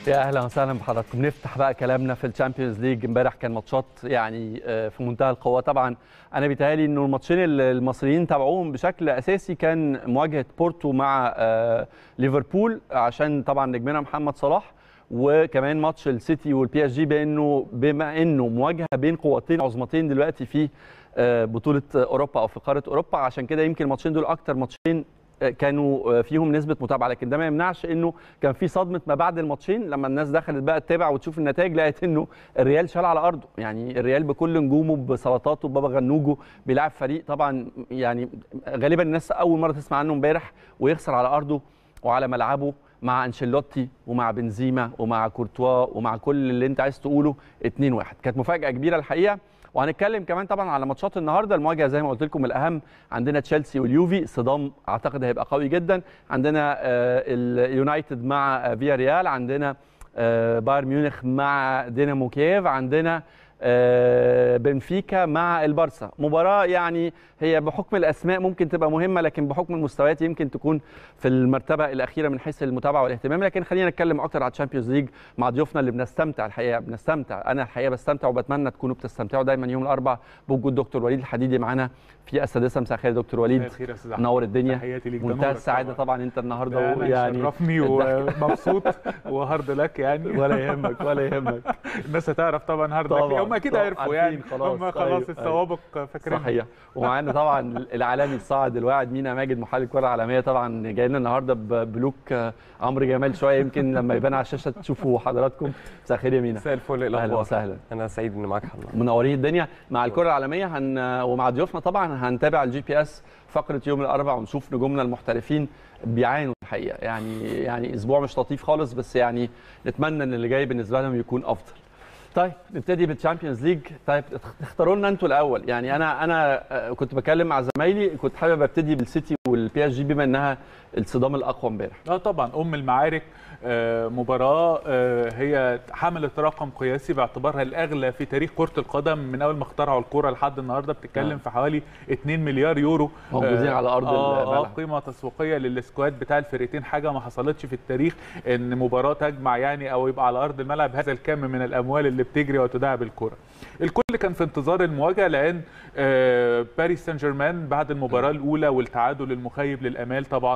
يا اهلا وسهلا بحضراتكم نفتح بقى كلامنا في الشامبيونز ليج امبارح كان ماتشات يعني في منتهى القوه طبعا انا بيتهيألي انه الماتشين اللي المصريين تابعوهم بشكل اساسي كان مواجهه بورتو مع ليفربول عشان طبعا نجمنا محمد صلاح وكمان ماتش السيتي والبي اس جي بانه بما انه مواجهه بين قوتين عظمتين دلوقتي في بطوله اوروبا او في قاره اوروبا عشان كده يمكن الماتشين دول اكتر ماتشين كانوا فيهم نسبه متابعه لكن ده ما يمنعش انه كان في صدمه ما بعد الماتشين لما الناس دخلت بقى تتابع وتشوف النتائج لقيت انه الريال شال على ارضه يعني الريال بكل نجومه بسلطاته ببابا غنوجه بيلعب فريق طبعا يعني غالبا الناس اول مره تسمع عنه امبارح ويخسر على ارضه وعلى ملعبه مع انشيلوتي ومع بنزيما ومع كورتوا ومع كل اللي انت عايز تقوله 2-1 كانت مفاجاه كبيره الحقيقه وهنتكلم كمان طبعا على ماتشات النهارده المواجهه زي ما قلت لكم الاهم عندنا تشيلسي واليوفي صدام اعتقد هيبقى قوي جدا عندنا اليونايتد مع فيا ريال عندنا بايرن ميونخ مع دينامو كييف عندنا بنفيكا مع البارسا مباراه يعني هي بحكم الاسماء ممكن تبقى مهمه لكن بحكم المستويات يمكن تكون في المرتبه الاخيره من حيث المتابعه والاهتمام لكن خلينا نتكلم اكتر على الشامبيونز ليج مع ضيوفنا اللي بنستمتع الحقيقه بنستمتع انا الحقيقه بستمتع وبتمنى تكونوا بتستمتعوا دايما يوم الاربعاء بوجود دكتور وليد الحديدي معانا في السادسه مساء الخير دكتور وليد منور الدنيا منتهى السعاده طبعا. طبعا انت النهارده يعني شرفني ومبسوط وهارد لك يعني ولا يهمك ولا يهمك الناس هتعرف طبعا هارد لك هم اكيد عرفوا يعني خلاص هم خلاص السوابق فاكرين صحيح ومعانا طبعا العالمي الصاعد الواعد مينا ماجد محلل الكره العالميه طبعا جاي لنا النهارده بلوك عمرو جمال شويه يمكن لما يبان على الشاشه تشوفوا حضراتكم مساء الخير يا مينا مساء الفل الاخبار اهلا وسهلا انا سعيد اني معاك حضرتك منورين الدنيا مع الكره العالميه هن... ومع ضيوفنا طبعا هنتابع الجي بي اس فقره يوم الاربعاء ونشوف نجومنا المحترفين بيعانوا الحقيقه يعني يعني اسبوع مش لطيف خالص بس يعني نتمنى ان اللي جاي بالنسبه لهم يكون افضل طيب نبتدي بالتشامبيونز ليج طيب اختاروا لنا انتوا الاول يعني انا انا كنت بكلم مع زمايلي كنت حابب ابتدي بالسيتي والبي اس جي بما انها الصدام الاقوى امبارح اه طبعا ام المعارك مباراه هي حملت رقم قياسي باعتبارها الاغلى في تاريخ كره القدم من اول ما اخترعوا الكوره لحد النهارده بتتكلم في حوالي 2 مليار يورو موجودين على ارض آه قيمه تسويقيه للسكواد بتاع الفرقتين حاجه ما حصلتش في التاريخ ان مباراه تجمع يعني او يبقى على ارض الملعب هذا الكم من الاموال اللي بتجري وتداعب الكره الكل كان في انتظار المواجهه لان باريس سان جيرمان بعد المباراه الاولى والتعادل المخيب للامال طبعا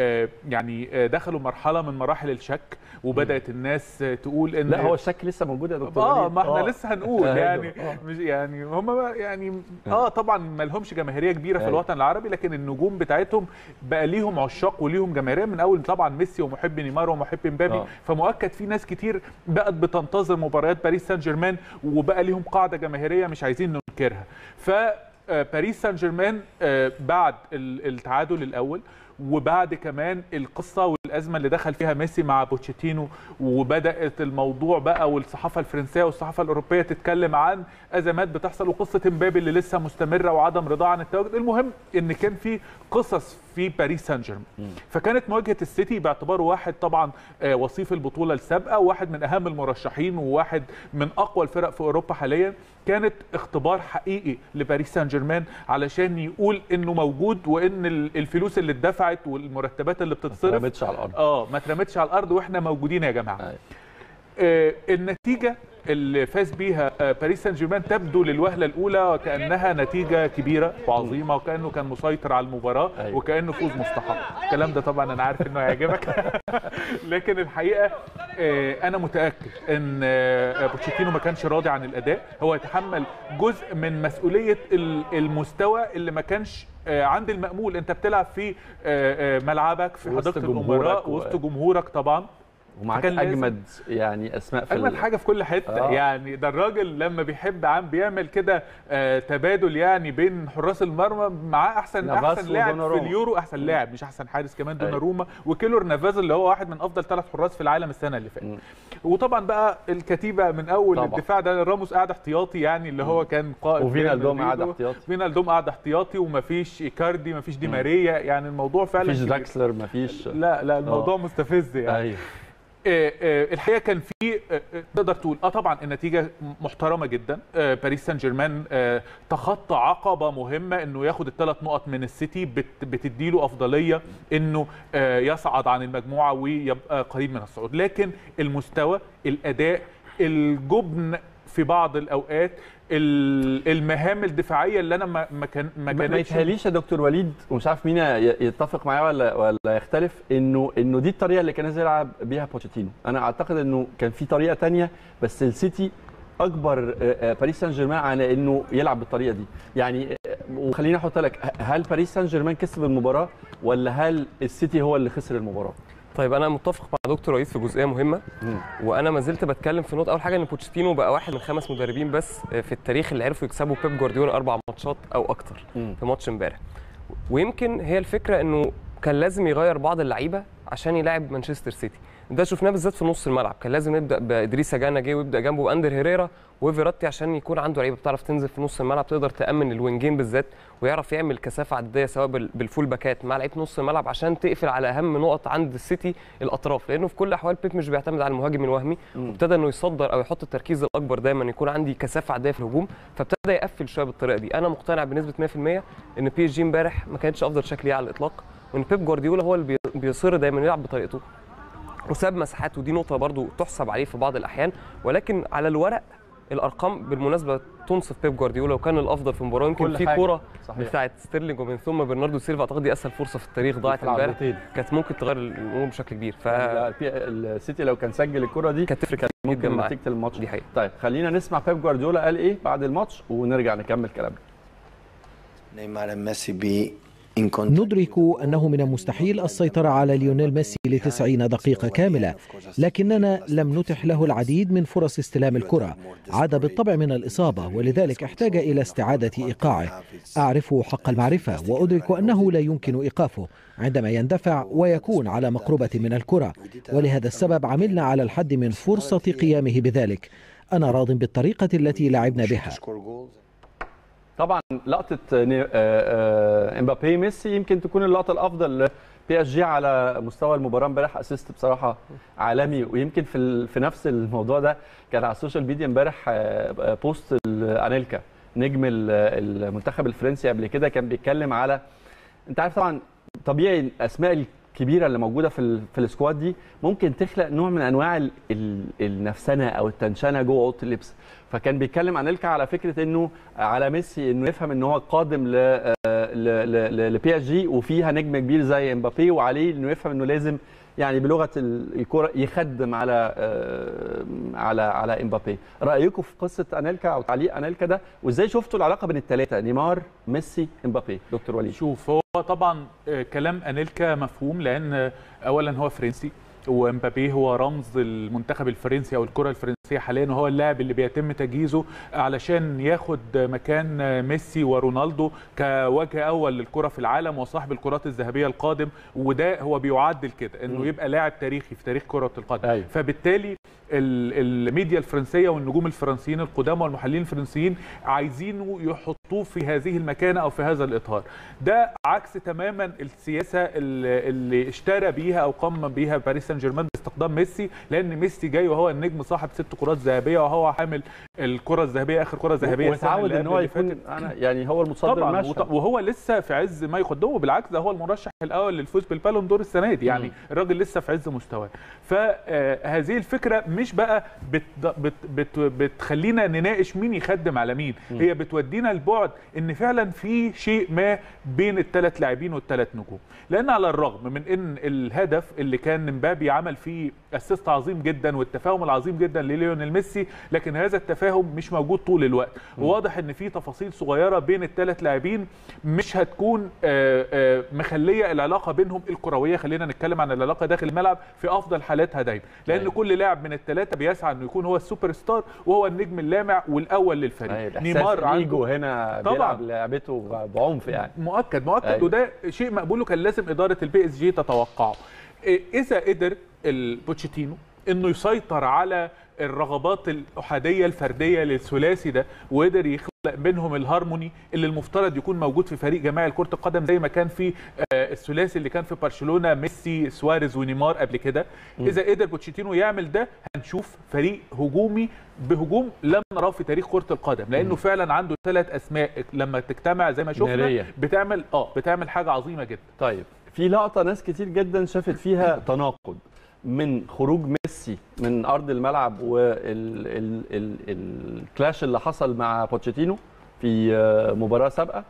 يعني دخلوا مرحله من مراحل الشك وبدات الناس تقول ان لا هو الشك لسه موجود يا دكتور اه ما احنا لسه هنقول يعني مش يعني هم يعني اه طبعا ما لهمش جماهيريه كبيره في الوطن العربي لكن النجوم بتاعتهم بقى ليهم عشاق وليهم جماهيريه من اول طبعا ميسي ومحب نيمار ومحب مبابي آه. فمؤكد في ناس كتير بقت بتنتظر مباريات باريس سان جيرمان وبقى ليهم قاعده جماهيريه مش عايزين ننكرها ف باريس سان جيرمان بعد التعادل الاول وبعد كمان القصه والازمه اللي دخل فيها ميسي مع بوتشيتينو وبدات الموضوع بقى والصحافه الفرنسيه والصحافه الاوروبيه تتكلم عن ازمات بتحصل وقصه امبابي اللي لسه مستمره وعدم رضاه عن التواجد المهم ان كان في قصص في باريس سان جيرمان فكانت مواجهه السيتي باعتباره واحد طبعا وصيف البطوله السابقه وواحد من اهم المرشحين وواحد من اقوى الفرق في اوروبا حاليا كانت اختبار حقيقي لباريس سان جيرمان علشان يقول انه موجود وان الفلوس اللي اتدفعت والمرتبات اللي بتتصرف ما اترمتش على الارض اه ما اترمتش على الارض واحنا موجودين يا جماعه آه النتيجه اللي فاز بيها باريس سان جيرمان تبدو للوهله الاولى وكانها نتيجه كبيره وعظيمه وكانه كان مسيطر على المباراه أيوة. وكانه فوز مستحق الكلام ده طبعا انا عارف انه هيعجبك لكن الحقيقه انا متاكد ان بوتشيتينو ما كانش راضي عن الاداء هو يتحمل جزء من مسؤوليه المستوى اللي ما كانش عند المأمول انت بتلعب في ملعبك في حديقه الامراء وسط جمهورك طبعا ومعاك اجمد يعني اسماء في اجمد حاجه في كل حته آه. يعني ده الراجل لما بيحب عم بيعمل كده آه تبادل يعني بين حراس المرمى معاه احسن احسن لاعب في اليورو احسن لاعب مش احسن حارس كمان دوناروما وكيلور نافاز اللي هو واحد من افضل ثلاث حراس في العالم السنه اللي فاتت وطبعا بقى الكتيبه من اول طبعا. الدفاع ده راموس قاعد احتياطي يعني اللي هو كان قائد وفينالدوم قاعد احتياطي فينالدوم قاعد احتياطي ومفيش ايكاردي مفيش دي ماريا يعني الموضوع فعلا مفيش دراكسلر مفيش لا لا الموضوع أوه. مستفز يعني أيوه. آه، آه، الحقيقه كان في آه، آه، تقدر تقول اه طبعا النتيجه محترمه جدا آه، باريس سان جيرمان آه، تخطى عقبه مهمه انه ياخد الثلاث نقط من السيتي بت- بتديله افضليه انه آه، يصعد عن المجموعه ويبقى قريب من الصعود لكن المستوى الاداء الجبن في بعض الاوقات ال- المهام الدفاعيه اللي انا ما ما كان ما ما ما كانتش يتهيأليش يا دكتور وليد ومش عارف مين ي- يتفق معايا ولا ولا يختلف انه انه دي الطريقه اللي كان عايز يلعب بيها بوتشيتينو انا اعتقد انه كان في طريقه تانية بس السيتي اكبر آه، آه، باريس سان جيرمان على انه يلعب بالطريقه دي يعني آه، وخليني احط لك ه- هل باريس سان جيرمان كسب المباراه ولا هل السيتي هو اللي خسر المباراه طيب انا متفق مع دكتور رئيس في جزئيه مهمه مم. وانا ما زلت بتكلم في نقطه اول حاجه ان بوتشيتينو بقى واحد من خمس مدربين بس في التاريخ اللي عرفوا يكسبوا بيب جوارديولا اربع ماتشات او اكتر مم. في ماتش امبارح ويمكن هي الفكره انه كان لازم يغير بعض اللعيبه عشان يلاعب مانشستر سيتي ده شفناه بالذات في نص الملعب كان لازم يبدا بادريسا جانا جه ويبدا جنبه اندر هيريرا وفيراتي عشان يكون عنده لعيبه بتعرف تنزل في نص الملعب تقدر تامن الوينجين بالذات ويعرف يعمل كثافه عدديه سواء بال- بالفول باكات مع لعيبه نص الملعب عشان تقفل على اهم نقط عند السيتي الاطراف لانه في كل الاحوال بيب مش بيعتمد على المهاجم الوهمي وابتدى انه يصدر او يحط التركيز الاكبر دايما يكون عندي كثافه عدديه في الهجوم فابتدى يقفل شويه بالطريقه دي انا مقتنع بنسبه 100% ان بي اس جي امبارح ما كانتش افضل شكل ليه على الاطلاق وان بيب جوارديولا هو اللي بي- بيصر دايما يلعب بطريقته وساب مساحات ودي نقطه برضو تحسب عليه في بعض الاحيان ولكن على الورق الارقام بالمناسبه تنصف بيب جوارديولا وكان الافضل في المباراه يمكن كل في حاجة. كوره صحيح. بتاعت ستيرلينج ومن ثم برناردو سيلفا اعتقد دي اسهل فرصه في التاريخ ضاعت في امبارح العرضتين. كانت ممكن تغير الامور بشكل كبير ف لا، البي- السيتي لو كان سجل الكره دي كانت تفرق جدا ممكن معاه نتيجه الماتش دي حقيقه طيب خلينا نسمع بيب جوارديولا قال ايه بعد الماتش ونرجع نكمل كلامنا Neymar and Messi be in contact. ندرك أنه من المستحيل السيطرة على ليونيل ميسي لتسعين دقيقة كاملة لكننا لم نتح له العديد من فرص استلام الكرة عاد بالطبع من الإصابة ولذلك احتاج إلى استعادة إيقاعه أعرف حق المعرفة وأدرك أنه لا يمكن إيقافه عندما يندفع ويكون على مقربة من الكرة ولهذا السبب عملنا على الحد من فرصة قيامه بذلك أنا راض بالطريقة التي لعبنا بها Score goals. طبعا لقطه ني- آه، آه، امبابي ميسي يمكن تكون اللقطه الافضل بي اس جي على مستوى المباراه امبارح اسيست بصراحه عالمي ويمكن في ال- في نفس الموضوع ده كان على السوشيال ميديا امبارح آه، آه، بوست ال- انيلكا نجم ال- المنتخب الفرنسي قبل كده كان بيتكلم على انت عارف طبعا طبيعي الاسماء الكبيره اللي موجوده في ال- في السكواد دي ممكن تخلق نوع من انواع ال- ال- النفسنه او التنشنه جوه اوضه اللبس فكان بيتكلم عن الكا على فكره انه على ميسي انه يفهم ان هو قادم ل لبي اس جي وفيها نجم كبير زي امبابي وعليه انه يفهم انه لازم يعني بلغه ال- الكره يخدم على آه، على على امبابي رايكم في قصه انيلكا او تعليق انيلكا ده وازاي شفتوا العلاقه بين الثلاثه نيمار ميسي امبابي دكتور وليد شوف هو طبعا آه، كلام انيلكا مفهوم لان آه، اولا هو فرنسي ومبابي هو رمز المنتخب الفرنسي او الكره الفرنسيه حاليا وهو اللاعب اللي بيتم تجهيزه علشان ياخد مكان آه، ميسي ورونالدو كوجه اول للكره في العالم وصاحب الكرات الذهبيه القادم وده هو بيعدل كده انه يبقى لاعب تاريخي في تاريخ كره القدم أيوة. فبالتالي ال- الميديا الفرنسيه والنجوم الفرنسيين القدامى والمحللين الفرنسيين عايزينه يحطوه في هذه المكانه او في هذا الاطار ده عكس تماما السياسه اللي اللي اشترى بيها او قام بيها باريس سان جيرمان باستخدام ميسي لان ميسي جاي وهو النجم صاحب ست كرات ذهبيه وهو حامل الكره الذهبيه اخر كره ذهبيه السنة وتعود اللي ان قبل هو اللي فاتت. يكون انا يعني هو المتصدر طبعا المشهد وط- وهو لسه في عز ما يقدمه بالعكس ده هو المرشح الاول للفوز بالبالون دور السنه دي يعني مم. الراجل لسه في عز مستواه فهذه الفكره مش بقى بت بت بت بتخلينا نناقش مين يخدم على مين هي بتودينا البعد ان فعلا في شيء ما بين الثلاث لاعبين والثلاث نجوم لان على الرغم من ان الهدف اللي كان مبابي عمل فيه اسيست عظيم جدا والتفاهم العظيم جدا لليونيل ميسي لكن هذا التفاهم مش موجود طول الوقت وواضح ان في تفاصيل صغيره بين الثلاث لاعبين مش هتكون آه، آه، مخليه العلاقه بينهم الكرويه خلينا نتكلم عن العلاقه داخل الملعب في افضل حالاتها دايما لان أيوة. كل لاعب من الثلاثه بيسعى انه يكون هو السوبر ستار وهو النجم اللامع والاول للفريق أيوة، نيمار احساس ايجو عنده هنا طبعاً. بيلعب لعبته بعنف يعني مؤكد مؤكد أيوة. وده شيء مقبول وكان لازم اداره البي اس جي تتوقعه إيه، اذا قدر البوتشيتينو انه يسيطر على الرغبات الاحاديه الفرديه للثلاثي ده وقدر يخلق بينهم الهارموني اللي المفترض يكون موجود في فريق جماعي لكره القدم زي ما كان في آه، الثلاثي اللي كان في برشلونه ميسي سواريز ونيمار قبل كده اذا قدر بوتشيتينو يعمل ده هنشوف فريق هجومي بهجوم لم نراه في تاريخ كره القدم لانه فعلا عنده ثلاث اسماء لما تجتمع زي ما شفنا نارية. بتعمل اه بتعمل حاجه عظيمه جدا طيب في لقطه ناس كتير جدا شافت فيها تناقض من خروج ميسي من ارض الملعب والكلاش اللي حصل مع بوتشيتينو في آه، مباراه سابقه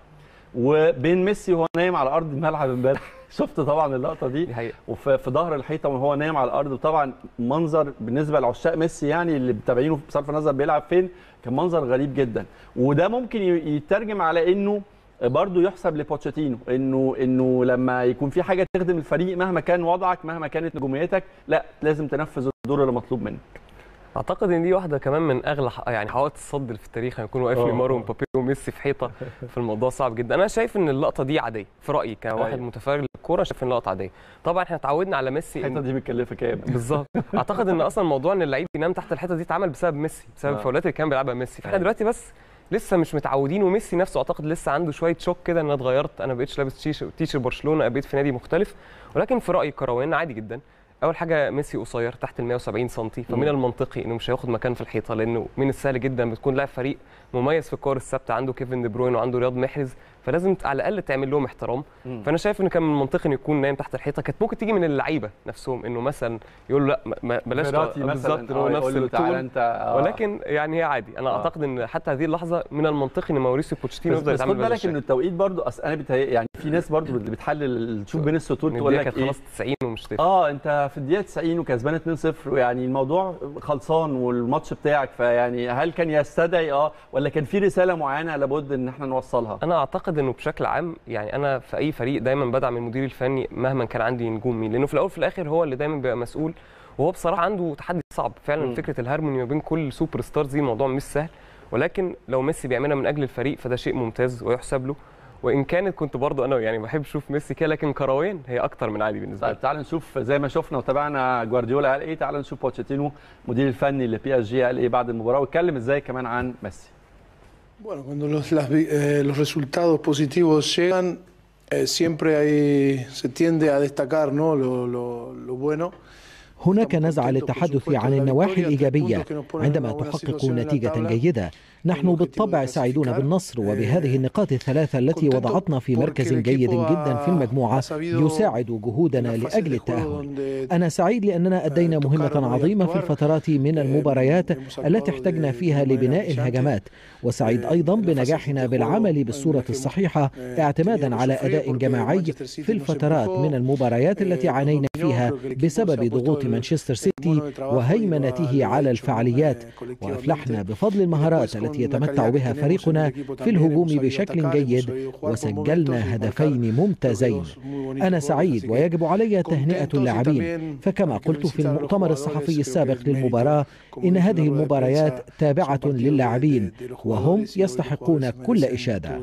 وبين ميسي وهو نايم على ارض الملعب امبارح شفت طبعا اللقطه دي دي حقيقه وفي في ظهر الحيطه وهو نايم على الارض وطبعا منظر بالنسبه لعشاق ميسي يعني اللي متابعينه بصرف النظر بيلعب فين كان منظر غريب جدا وده ممكن ي- يترجم على انه برضه يحسب لبوتشيتينو انه انه لما يكون في حاجه تخدم الفريق مهما كان وضعك مهما كانت نجوميتك لا لازم تنفذ الدور اللي مطلوب منك اعتقد ان دي واحده كمان من اغلى ح- يعني حوادث الصد اللي في التاريخ هيكون واقف آه. نيمار ومبابي وميسي في حيطه في الموضوع صعب جدا انا شايف ان اللقطه دي عاديه في رايي كواحد أيوة. متفرج للكوره شايف ان اللقطه عاديه طبعا احنا اتعودنا على ميسي الحته إن... دي متكلفه كام بالظبط اعتقد ان اصلا موضوع ان اللعيب ينام تحت الحيطه دي اتعمل بسبب ميسي بسبب آه. الفاولات اللي كان بيلعبها ميسي فاحنا أيوة. دلوقتي بس لسه مش متعودين وميسي نفسه اعتقد لسه عنده شويه شوك كده ان انا اتغيرت انا بقيتش لابس تيش- تيشيرت برشلونه بقيت في نادي مختلف ولكن في رايي كرويا عادي جدا اول حاجه ميسي قصير تحت ال 170 سم فمن مم. المنطقي انه مش هياخد مكان في الحيطه لانه من السهل جدا بتكون لاعب فريق مميز في الكور الثابته عنده كيفن دي بروين وعنده رياض محرز فلازم على الاقل تعمل لهم احترام مم. فانا شايف ان كان من المنطقي انه يكون نايم تحت الحيطه كانت ممكن تيجي من اللعيبه نفسهم انه مثلا يقول له لا ما- ما بلاش فيراتي تق- مثلا بالظبط هو آه، نفس يقول له تعالى الطول انت آه. ولكن يعني هي عادي انا آه. اعتقد ان حتى هذه اللحظه من المنطقي ان ماوريسيو بوتشيتينو بس, يفضل بس خد يتعامل بهذا بالك الشكل. ان التوقيت برضو أصل انا بتهيأ يعني في ناس برضو اللي بتحلل تشوف بين السطور إن تقول الدقيقة لك كانت ايه خلاص 90 ومش تفرق اه انت في الدقيقه 90 وكسبان 2-0 ويعني الموضوع خلصان والماتش بتاعك فيعني هل كان يستدعي اه ولا كان في رساله معينه لابد ان احنا نوصلها انا اعتقد انه بشكل عام يعني انا في اي فريق دايما بدعم المدير الفني مهما كان عندي نجوم مين لانه في الاول وفي الاخر هو اللي دايما بيبقى مسؤول وهو بصراحه عنده تحدي صعب فعلا مم. فكره الهارموني ما بين كل سوبر ستارز دي موضوع مش سهل ولكن لو ميسي بيعملها من اجل الفريق فده شيء ممتاز ويحسب له وان كانت كنت برضو انا يعني بحب اشوف ميسي كده لكن كرويا هي اكتر من عادي بالنسبه لي طيب تعال نشوف زي ما شفنا وتابعنا جوارديولا قال ايه تعال نشوف بوتشيتينو مدير الفني لبي اس جي قال ايه بعد المباراه واتكلم ازاي كمان عن ميسي Bueno, cuando los, las vi- eh, los resultados positivos llegan, eh, siempre hay, se tiende a destacar ¿no? lo, lo- lo bueno. هناك نزعة للتحدث عن النواحي الإيجابية عندما تحقق نتيجة جيدة نحن بالطبع سعيدون بالنصر وبهذه النقاط الثلاثة التي وضعتنا في مركز جيد جدا في المجموعة يساعد جهودنا لأجل التأهل أنا سعيد لأننا أدينا مهمة عظيمة في الفترات من المباريات التي احتجنا فيها لبناء الهجمات وسعيد أيضا بنجاحنا بالعمل بالصورة الصحيحة اعتمادا على أداء جماعي في الفترات من المباريات التي عانينا فيها بسبب ضغوط مانشستر سيتي وهيمنته على الفعاليات وأفلحنا بفضل المهارات التي يتمتع بها فريقنا في الهجوم بشكل جيد وسجلنا هدفين ممتازين أنا سعيد ويجب علي تهنئة اللاعبين فكما قلت في المؤتمر الصحفي السابق للمباراة إن هذه المباريات تابعة للاعبين وهم يستحقون كل إشادة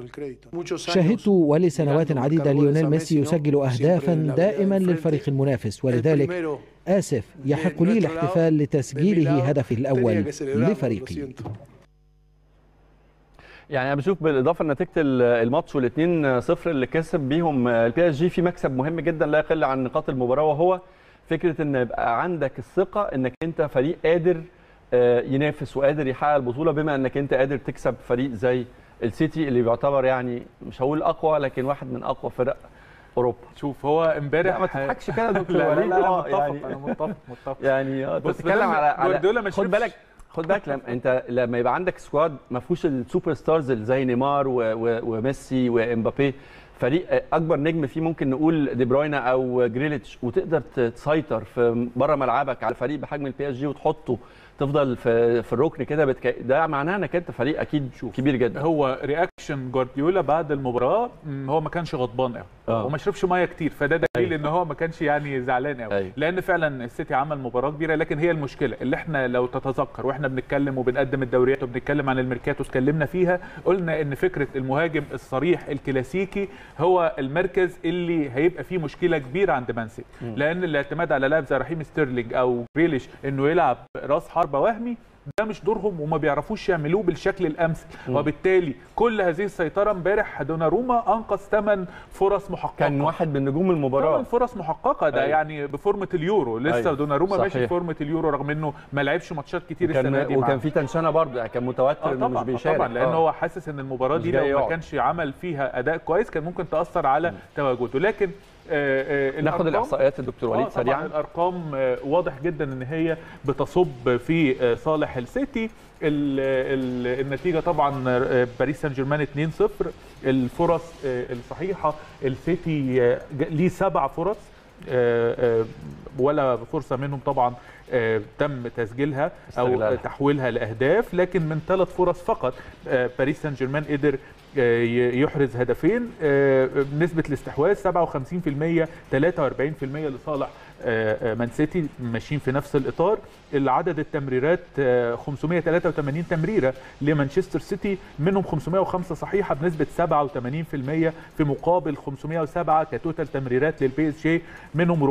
شهدت ولسنوات عديدة ليونيل ميسي يسجل أهدافا دائما للفريق المنافس ولذلك آسف يحق لي الاحتفال لتسجيله هدفه الأول لفريقي يعني انا بشوف بالاضافه لنتيجه الماتش والاثنين صفر اللي كسب بيهم البي اس جي في مكسب مهم جدا لا يقل عن نقاط المباراه وهو فكره ان يبقى عندك الثقه انك انت فريق قادر آه، ينافس وقادر يحقق البطوله بما انك انت قادر تكسب فريق زي السيتي اللي بيعتبر يعني مش هقول اقوى لكن واحد من اقوى فرق اوروبا شوف هو امبارح لا ما تضحكش كده يا دكتور لا لا وليد لا آه، متفق يعني انا متفق متفق يعني آه، انت بص، بتتكلم بدل على على جوارديولا ما خد شربش- بالك خد بالك لما انت لما يبقى عندك سكواد ما فيهوش السوبر ستارز اللي زي نيمار و- و- وميسي وامبابي فريق اكبر نجم فيه ممكن نقول دي بروينا او جريليتش وتقدر ت- تسيطر في بره ملعبك على فريق بحجم البي اس جي وتحطه تفضل في في الركن كده بتك... ده معناه انك انت فريق اكيد كبير جدا هو رياكشن جوارديولا بعد المباراه مم، هو ما كانش غضبان قوي آه. وما شربش ميه كتير فده دليل أيوة. ان هو ما كانش يعني زعلان قوي أيوة. لان فعلا السيتي عمل مباراه كبيره لكن هي المشكله اللي احنا لو تتذكر واحنا بنتكلم وبنقدم الدوريات وبنتكلم عن الميركاتو اتكلمنا فيها قلنا ان فكره المهاجم الصريح الكلاسيكي هو المركز اللي هيبقى فيه مشكله كبيره عند مانسي لان الاعتماد على لاعب زي رحيم ستيرلينج او جريليش انه يلعب راس حربه وهمي ده مش دورهم وما بيعرفوش يعملوه بالشكل الامثل وبالتالي كل هذه السيطره امبارح دوناروما انقذ ثمان فرص محققه كان واحد من نجوم المباراه ثمان فرص محققه ده أيوة. يعني بفورمه اليورو لسه أيوة. دوناروما ماشي صحيح. بفورمه اليورو رغم انه ما لعبش ماتشات كتير السنه وكان دي وكان معاهم. في تنشنه برضه يعني كان متوتر اه انه طبعا مش آه بيشارك طبعا لان آه. هو حاسس ان المباراه مش دي جاي لو ما يقعد. كانش عمل فيها اداء كويس كان ممكن تاثر على تواجده لكن آه آه ناخد الأرقام- الاحصائيات الدكتور وليد آه طبعاً سريعا الارقام آه، واضح جدا ان هي بتصب في آه، صالح السيتي ال- ال- النتيجه طبعا آه، باريس سان جيرمان 2-0 الفرص آه، الصحيحه السيتي آه، ج- ليه سبع فرص آه، آه، ولا فرصه منهم طبعا آه، تم تسجيلها او استغلالها. تحويلها لاهداف لكن من ثلاث فرص فقط آه، باريس سان جيرمان قدر آه، ي- يحرز هدفين آه، نسبه الاستحواذ 57% 43% لصالح آه، آه، مان سيتي ماشيين في نفس الاطار العدد التمريرات آه، 583 تمريره لمانشستر سيتي منهم 505 صحيحه بنسبه 87% في مقابل 507 كتوتال تمريرات للبي اس جي منهم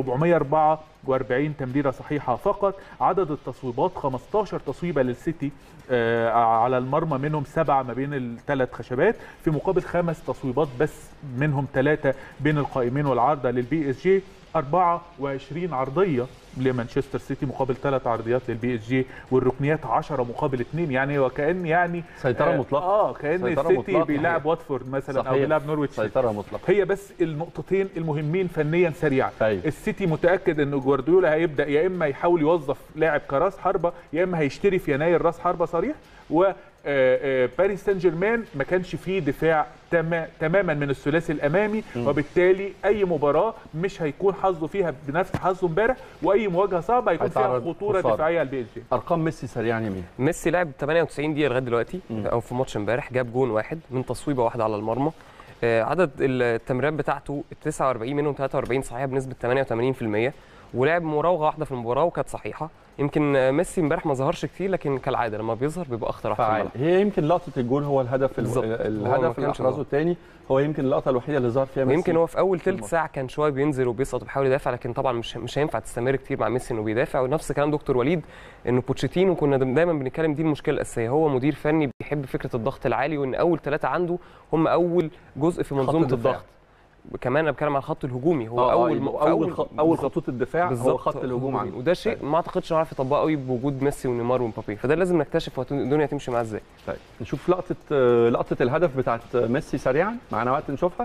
444 تمريره صحيحه فقط عدد التصويبات 15 تصويبه للسيتي آه، على المرمى منهم سبعه ما بين الثلاث خشبات في مقابل خمس تصويبات بس منهم ثلاثه بين القائمين والعارضه للبي اس جي 24 عرضيه لمانشستر سيتي مقابل ثلاث عرضيات للبي اس جي والركنيات 10 مقابل 2 يعني وكان يعني سيطرة آه، مطلقة. اه كان سيطرة السيتي مطلقة. بيلعب واتفورد مثلا او صحيح. بيلعب نورويتش سيتي. سيطره مطلقه هي بس النقطتين المهمين فنيا سريعا أيوة. السيتي متاكد ان جوارديولا هيبدا يا اما يحاول يوظف لاعب كراس حربه يا اما هيشتري في يناير راس حربه صريح و آه، آه، باريس سان جيرمان ما كانش فيه دفاع تما- تماما من الثلاثي الامامي وبالتالي اي مباراه مش هيكون حظه فيها بنفس حظه امبارح واي مواجهه صعبه هيكون فيها هيتعرض خطوره خسارة. دفاعيه للبي اس جي ارقام ميسي سريعا يمين ميسي لعب 98 دقيقه لغايه دلوقتي او في ماتش امبارح جاب جون واحد من تصويبه واحده على المرمى آه، عدد التمريرات بتاعته 49 منهم 43 صحيحه بنسبه 88% ولعب مراوغه واحده في المباراه وكانت صحيحه يمكن آه، ميسي امبارح ما ظهرش كتير لكن كالعاده لما بيظهر بيبقى اخطر واحد في فعال الملعب هي يمكن لقطه الجول هو الهدف ال- بالظبط. هو ما الهدف اللي كانش احرزه ظاهر. الثاني هو يمكن اللقطه الوحيده اللي ظهر فيها ميسي ويمكن هو في اول ثلث الماتش. ساعه كان شويه بينزل وبيسقط وبيحاول يدافع لكن طبعا مش مش هينفع تستمر كتير مع ميسي انه بيدافع ونفس كلام دكتور وليد انه بوتشيتينو كنا دايما بنتكلم دي المشكله الاساسيه هو مدير فني بيحب فكره الضغط العالي وان اول ثلاثه عنده هم اول جزء في منظومه الدفاع. الضغط كمان انا بتكلم على الخط الهجومي هو آه، آه، اول يبقى في اول خ... اول بالظبط. خطوط الدفاع هو بالظبط خط الهجوم هجومي. عنده وده شيء ما اعتقدش هنعرف يطبقه قوي بوجود ميسي ونيمار ومبابي فده لازم نكتشف هو الدنيا تمشي معاه ازاي طيب نشوف لقطه آه، لقطه الهدف بتاعت ميسي سريعا معانا وقت نشوفها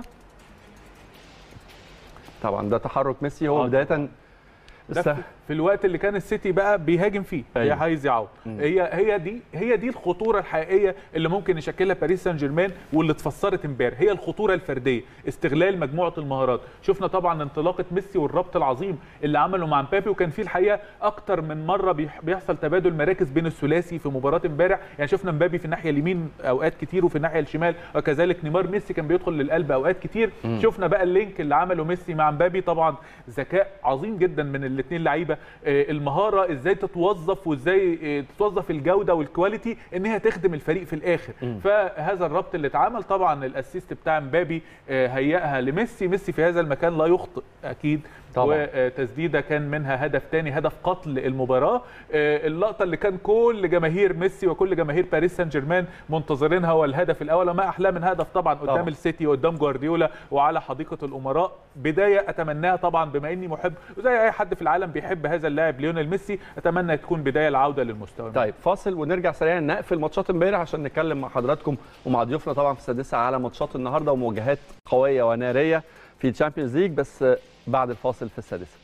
طبعا ده تحرك ميسي هو آه، بدايه ده است- في- في الوقت اللي كان السيتي بقى بيهاجم فيه أيوة. هي عايز يعوض هي هي دي هي دي الخطوره الحقيقيه اللي ممكن يشكلها باريس سان جيرمان واللي اتفسرت امبارح هي الخطوره الفرديه استغلال مجموعه المهارات شفنا طبعا انطلاقه ميسي والربط العظيم اللي عمله مع مبابي وكان فيه الحقيقه اكتر من مره بيح- بيحصل تبادل مراكز بين الثلاثي في مباراه امبارح يعني شفنا مبابي في الناحيه اليمين اوقات كتير وفي الناحيه الشمال وكذلك نيمار ميسي كان بيدخل للقلب اوقات كتير شفنا بقى اللينك اللي عمله ميسي مع مبابي طبعا ذكاء عظيم جدا من الاثنين لعيبه آه، المهاره ازاي تتوظف وازاي آه، تتوظف الجوده والكواليتي ان هي تخدم الفريق في الاخر فهذا الربط اللي اتعمل طبعا الاسيست بتاع مبابي آه، هيئها لميسي ميسي في هذا المكان لا يخطئ اكيد طبعاً. وتسديده كان منها هدف تاني هدف قتل المباراه آه، اللقطه اللي كان كل جماهير ميسي وكل جماهير باريس سان جيرمان منتظرينها هو الهدف الاول وما احلى من هدف طبعا قدام طبعاً. السيتي وقدام جوارديولا وعلى حديقه الامراء بدايه اتمناها طبعا بما اني محب وزي اي حد في العالم بيحب هذا اللاعب ليونيل ميسي اتمنى تكون بدايه العوده للمستوى طيب فاصل ونرجع سريعا نقفل ماتشات امبارح عشان نتكلم مع حضراتكم ومع ضيوفنا طبعا في السادسه على ماتشات النهارده ومواجهات قويه وناريه في الشامبيونز ليج بس بعد الفاصل في السادسه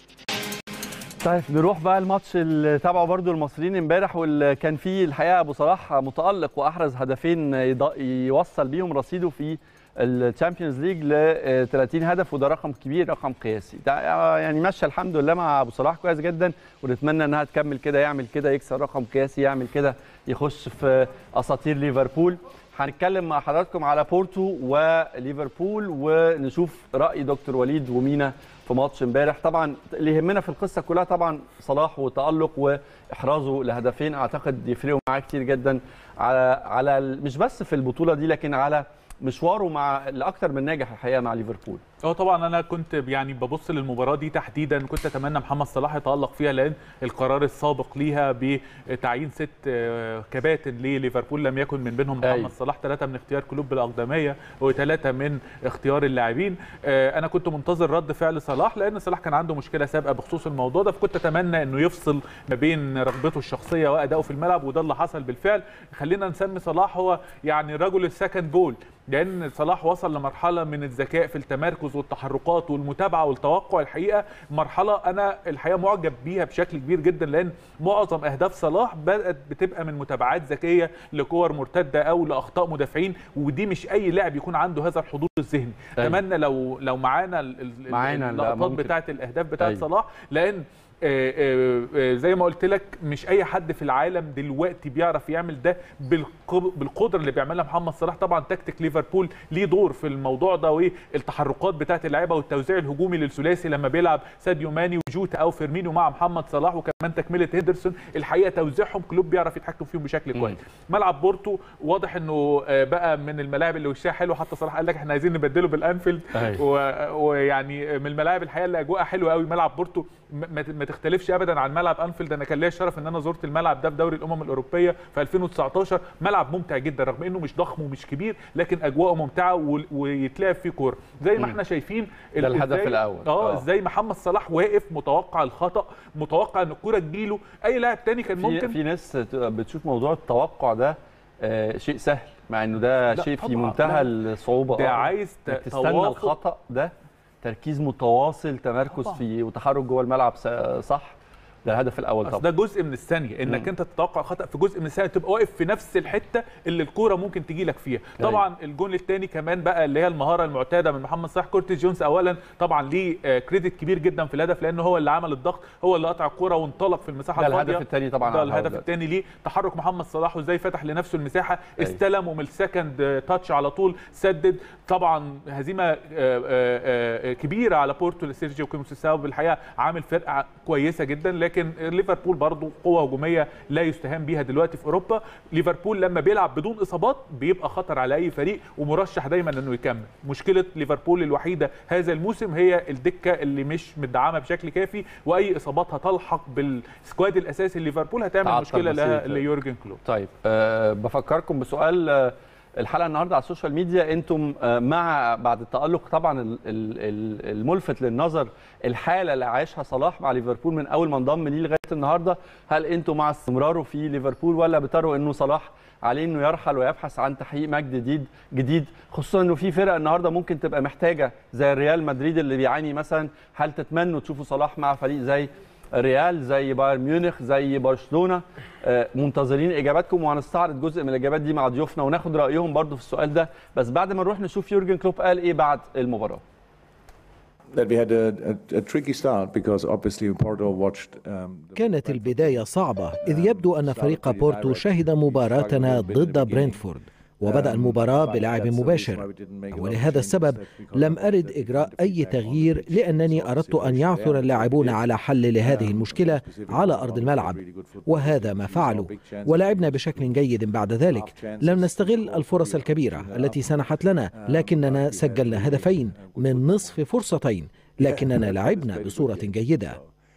طيب نروح بقى الماتش اللي تابعه برضو المصريين امبارح واللي كان فيه الحقيقه ابو صلاح متالق واحرز هدفين يض- يوصل بيهم رصيده في الشامبيونز ليج ل 30 هدف وده رقم كبير رقم قياسي ده يعني ماشيه الحمد لله مع ابو صلاح كويس جدا ونتمنى انها تكمل كده يعمل كده يكسر رقم قياسي يعمل كده يخش في اساطير ليفربول هنتكلم مع حضراتكم على بورتو وليفربول ونشوف راي دكتور وليد ومينا في ماتش امبارح طبعا اللي يهمنا في القصه كلها طبعا صلاح وتالق واحرازه لهدفين اعتقد يفرقوا معاه كتير جدا على على ال- مش بس في البطوله دي لكن على مشواره مع الاكثر من ناجح الحقيقه مع ليفربول اه طبعا انا كنت يعني ببص للمباراه دي تحديدا كنت اتمنى محمد صلاح يتالق فيها لان القرار السابق ليها بتعيين ست آه، كباتن لليفربول لم يكن من بينهم أيوة. محمد صلاح ثلاثه من اختيار كلوب الاقدميه وثلاثه من اختيار اللاعبين آه، انا كنت منتظر رد فعل صلاح لان صلاح كان عنده مشكله سابقه بخصوص الموضوع ده فكنت اتمنى انه يفصل ما بين رغبته الشخصيه وادائه في الملعب وده اللي حصل بالفعل خلينا نسمي صلاح هو يعني رجل السكند بول لان صلاح وصل لمرحله من الذكاء في التمركز والتحركات والمتابعه والتوقع الحقيقه مرحله انا الحقيقه معجب بيها بشكل كبير جدا لان معظم اهداف صلاح بدات بتبقى من متابعات ذكيه لكور مرتده او لاخطاء مدافعين ودي مش اي لاعب يكون عنده هذا الحضور الذهني أيوة. اتمنى لو لو معانا ال- ال- معانا، لا، اللقطات ممكن. بتاعه الاهداف بتاعه أيوة. صلاح لان آه، آه، آه، زي ما قلت لك مش اي حد في العالم دلوقتي بيعرف يعمل ده بالق- بالقدره اللي بيعملها محمد صلاح طبعا تكتيك ليفربول ليه دور في الموضوع ده والتحركات بتاعه اللعيبه والتوزيع الهجومي للثلاثي لما بيلعب ساديو ماني وجوتا او فيرمينيو مع محمد صلاح وكمان تكمله هندرسون الحقيقه توزيعهم كلوب بيعرف يتحكم فيهم بشكل كويس ملعب بورتو واضح انه آه، بقى من الملاعب اللي وشها حلو حتى صلاح قال لك احنا عايزين نبدله بالانفيلد أيوة. و- ويعني من الملاعب الحقيقه اللي اجواءها حلوه قوي ملعب بورتو ما ما تختلفش ابدا عن ملعب انفيلد انا كان ليا الشرف ان انا زرت الملعب ده في دوري الامم الاوروبيه في 2019 ملعب ممتع جدا رغم انه مش ضخم ومش كبير لكن اجواءه ممتعه و- ويتلعب فيه كوره زي ما احنا شايفين ده الهدف إزاي- الأول. اه آه. ازاي محمد صلاح واقف متوقع الخطا متوقع ان الكوره تجيله اي لاعب تاني كان في ممكن في ناس بتشوف موضوع التوقع ده آه، شيء سهل مع انه ده لا شيء في طبعاً، منتهى لا. الصعوبه ده آه. عايز ت- إنك تستنى توافق. الخطا ده تركيز متواصل تمركز طبعاً. فيه وتحرك جوه الملعب س- صح ده الهدف الاول اصل طبعا ده جزء من الثانيه انك مم. انت تتوقع خطا في جزء من الثانيه تبقى واقف في نفس الحته اللي الكوره ممكن تجي لك فيها أيوة. طبعا الجون الثاني كمان بقى اللي هي المهاره المعتاده من محمد صلاح كورتيز جونز اولا طبعا ليه آه، كريدت كبير جدا في الهدف لانه هو اللي عمل الضغط هو اللي قطع الكوره وانطلق في المساحه ده الفاضيه الهدف الثاني طبعا ده على الهوا الهدف دلوقتي. الثاني ليه تحرك محمد صلاح وازاي فتح لنفسه المساحه أيوة. استلم ومن السكند تاتش على طول سدد طبعا هزيمه آه، آه، آه، كبيره على بورتو لسيرجيو كيموسيساو بالحقيقه عامل فرقه كويسه جدا لكن ليفربول برضو قوه هجوميه لا يستهان بيها دلوقتي في اوروبا ليفربول لما بيلعب بدون اصابات بيبقى خطر على اي فريق ومرشح دايما انه يكمل مشكله ليفربول الوحيده هذا الموسم هي الدكه اللي مش مدعمه بشكل كافي واي اصابات هتلحق بالسكواد الاساسي ليفربول هتعمل تعطل مشكله لها بسيط. ليورجن كلوب طيب أه بفكركم بسؤال أه الحلقه النهارده على السوشيال ميديا انتم أه مع بعد التالق طبعا ال- ال- ال- الملفت للنظر الحاله اللي عايشها صلاح مع ليفربول من اول ما انضم ليه لغايه النهارده هل انتم مع استمراره في ليفربول ولا بتروا انه صلاح عليه انه يرحل ويبحث عن تحقيق مجد جديد جديد خصوصا انه في فرق النهارده ممكن تبقى محتاجه زي الريال مدريد اللي بيعاني مثلا هل تتمنوا تشوفوا صلاح مع فريق زي ريال زي بايرن ميونخ زي برشلونه آه، منتظرين اجاباتكم وهنستعرض جزء من الاجابات دي مع ضيوفنا وناخد رايهم برضو في السؤال ده بس بعد ما نروح نشوف يورجن كلوب قال ايه بعد المباراه that we had a, a, a tricky start because obviously Porto watched um, the كانت البداية صعبة إذ يبدو أن فريق بورتو شهد مباراتنا ضد برينتفورد وبدأ المباراة بلعب مباشر ولهذا السبب لم أرد إجراء أي تغيير لأنني أردت أن يعثر اللاعبون على حل لهذه المشكلة على أرض الملعب وهذا ما فعلوا ولعبنا بشكل جيد بعد ذلك لم نستغل الفرص الكبيرة التي سنحت لنا لكننا سجلنا هدفين من نصف فرصتين لكننا لعبنا بصورة جيدة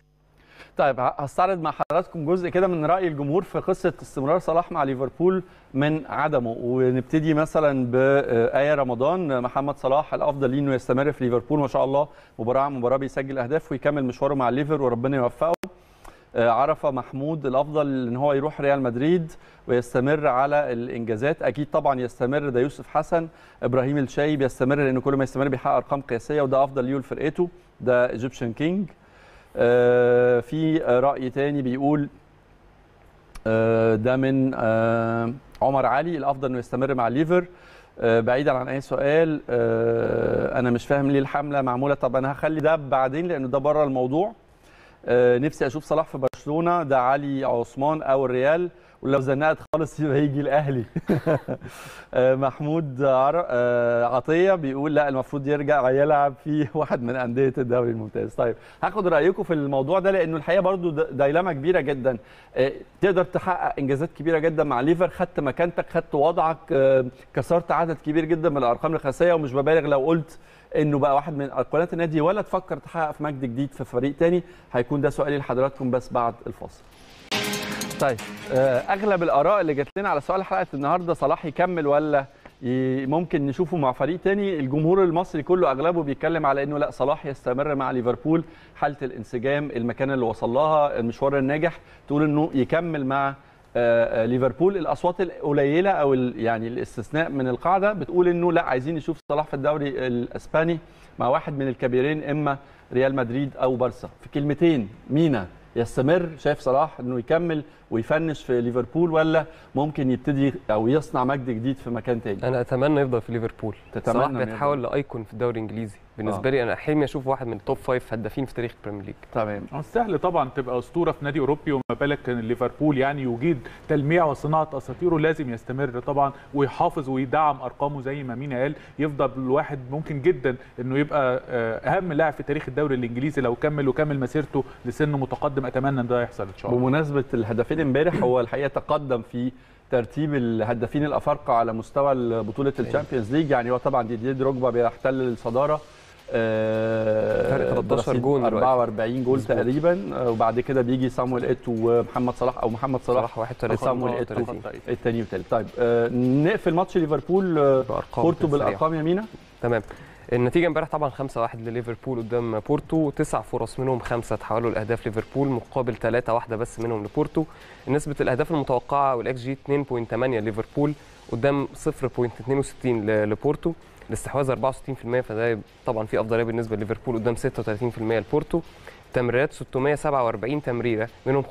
طيب ه- هستعرض مع حضراتكم جزء كده من راي الجمهور في قصه استمرار صلاح مع ليفربول من عدمه ونبتدي مثلا بآية رمضان محمد صلاح الافضل ليه انه يستمر في ليفربول ما شاء الله مباراه عن مباراه بيسجل اهداف ويكمل مشواره مع الليفر وربنا يوفقه آه، عرفه محمود الافضل ان هو يروح ريال مدريد ويستمر على الانجازات اكيد طبعا يستمر ده يوسف حسن ابراهيم الشايب يستمر لان كل ما يستمر بيحقق ارقام قياسيه وده افضل ليه لفرقته ده ايجيبشن كينج آه، في راي تاني بيقول آه، ده من آه، عمر علي الافضل انه يستمر مع الليفر آه، بعيدا عن اي سؤال آه، انا مش فاهم ليه الحمله معموله طب انا هخلي ده بعدين لانه ده بره الموضوع آه، نفسي اشوف صلاح في برشلونه ده علي عثمان او الريال ولو زنقت خالص يبقى يجي الاهلي آه، محمود عر... آه، عطيه بيقول لا المفروض يرجع يلعب في واحد من انديه الدوري الممتاز طيب هاخد رايكم في الموضوع ده لانه الحقيقه برضو د- دايلاما كبيره جدا آه، تقدر تحقق انجازات كبيره جدا مع ليفر خدت مكانتك خدت وضعك آه، كسرت عدد كبير جدا من الارقام القياسيه ومش ببالغ لو قلت انه بقى واحد من ايقونات النادي ولا تفكر تحقق في مجد جديد في فريق تاني هيكون ده سؤالي لحضراتكم بس بعد الفاصل طيب آه، اغلب الاراء اللي جات لنا على سؤال حلقه النهارده صلاح يكمل ولا ي- ممكن نشوفه مع فريق تاني الجمهور المصري كله اغلبه بيتكلم على انه لا صلاح يستمر مع ليفربول حاله الانسجام المكان اللي وصل لها المشوار الناجح تقول انه يكمل مع آه، آه، ليفربول الاصوات القليله او ال- يعني الاستثناء من القاعده بتقول انه لا عايزين نشوف صلاح في الدوري الاسباني مع واحد من الكبيرين اما ريال مدريد او بارسا في كلمتين مينا يستمر شايف صلاح انه يكمل ويفنش في ليفربول ولا ممكن يبتدي او يصنع مجد جديد في مكان تاني انا اتمنى يفضل في ليفربول تتمنى صلاح إنه بيتحول لايكون في الدوري الانجليزي بالنسبه آه. لي انا حلمي اشوف واحد من التوب فايف هدافين في تاريخ البريمير ليج تمام هو سهل طبعا تبقى اسطوره في نادي اوروبي وما بالك ان ليفربول يعني يجيد تلميع وصناعه اساطيره لازم يستمر طبعا ويحافظ ويدعم ارقامه زي ما مينا قال يفضل الواحد ممكن جدا انه يبقى آه، اهم لاعب في تاريخ الدوري الانجليزي لو كمل وكمل مسيرته لسن متقدم اتمنى ان ده يحصل ان شاء الله بمناسبه الهدافين امبارح هو الحقيقه تقدم في ترتيب الهدافين الافارقه على مستوى بطوله الشامبيونز ليج يعني هو طبعا ديديه دروجبا بيحتل الصداره آه، فرق 13 برصيد جول دلوقتي. 44 جول مظبوط. تقريبا آه، وبعد كده بيجي صامويل ايتو ومحمد صلاح او محمد صلاح صلاح 31 صامويل ايتو 31 الثاني والثالث طيب آه، نقفل ماتش ليفربول آه، بارقام بورتو سريعة. بالارقام يمينه تمام النتيجه امبارح طبعا 5-1 لليفربول قدام بورتو تسع فرص منهم خمسه تحولوا لاهداف ليفربول مقابل ثلاثه واحده بس منهم لبورتو نسبه الاهداف المتوقعه والاكس جي 2.8 ليفربول قدام 0.62 ل- لبورتو الاستحواذ 64% فده طبعا في افضليه بالنسبه لليفربول قدام 36% لبورتو تمريرات 647 تمريره منهم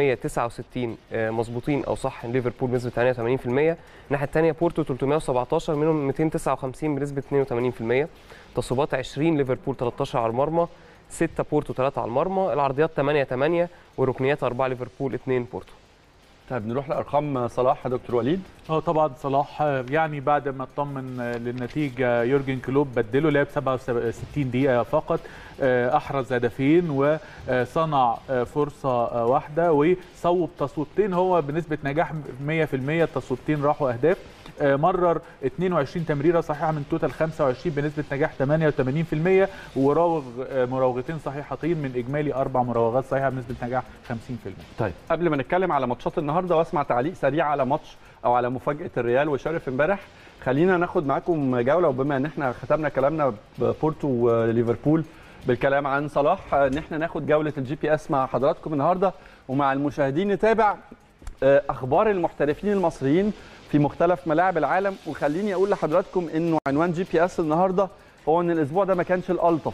569 آه، مظبوطين او صح ليفربول بنسبه 88% الناحيه الثانيه بورتو 317 منهم 259 بنسبه 82% تصويبات 20 ليفربول 13 على المرمى 6 بورتو 3 على المرمى العرضيات 8 8 وركنيات 4 ليفربول 2 بورتو طيب نروح لارقام صلاح يا دكتور وليد اه طبعا صلاح آه، يعني بعد ما اطمن آه، للنتيجه يورجن كلوب بدله لعب 67 دقيقه فقط آه، احرز هدفين وصنع آه، فرصه آه، واحده وصوب تصويبتين هو بنسبه نجاح 100% التصويبتين راحوا اهداف آه، مرر 22 تمريره صحيحه من توتال 25 بنسبه نجاح 88% وراوغ آه، مراوغتين صحيحتين من اجمالي اربع مراوغات صحيحه بنسبه نجاح 50% طيب قبل ما نتكلم على ماتشات النهارده واسمع تعليق سريع على ماتش او على مفاجاه الريال وشرف امبارح خلينا ناخد معاكم جوله وبما ان احنا ختمنا كلامنا ببورتو وليفربول بالكلام عن صلاح ان احنا ناخد جوله الجي بي اس مع حضراتكم النهارده ومع المشاهدين نتابع آه، اخبار المحترفين المصريين في مختلف ملاعب العالم وخليني اقول لحضراتكم انه عنوان جي بي اس النهارده هو ان الاسبوع ده ما كانش الالطف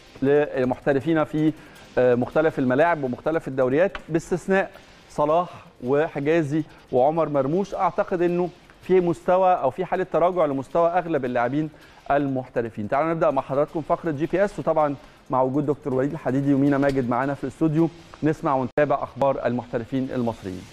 لمحترفين في آه، مختلف الملاعب ومختلف الدوريات باستثناء صلاح وحجازي وعمر مرموش اعتقد انه في مستوى او في حاله تراجع لمستوى اغلب اللاعبين المحترفين تعالوا نبدا مع حضراتكم فقره جي بي اس وطبعا مع وجود دكتور وليد الحديدي ومينا ماجد معانا في الاستوديو نسمع ونتابع اخبار المحترفين المصريين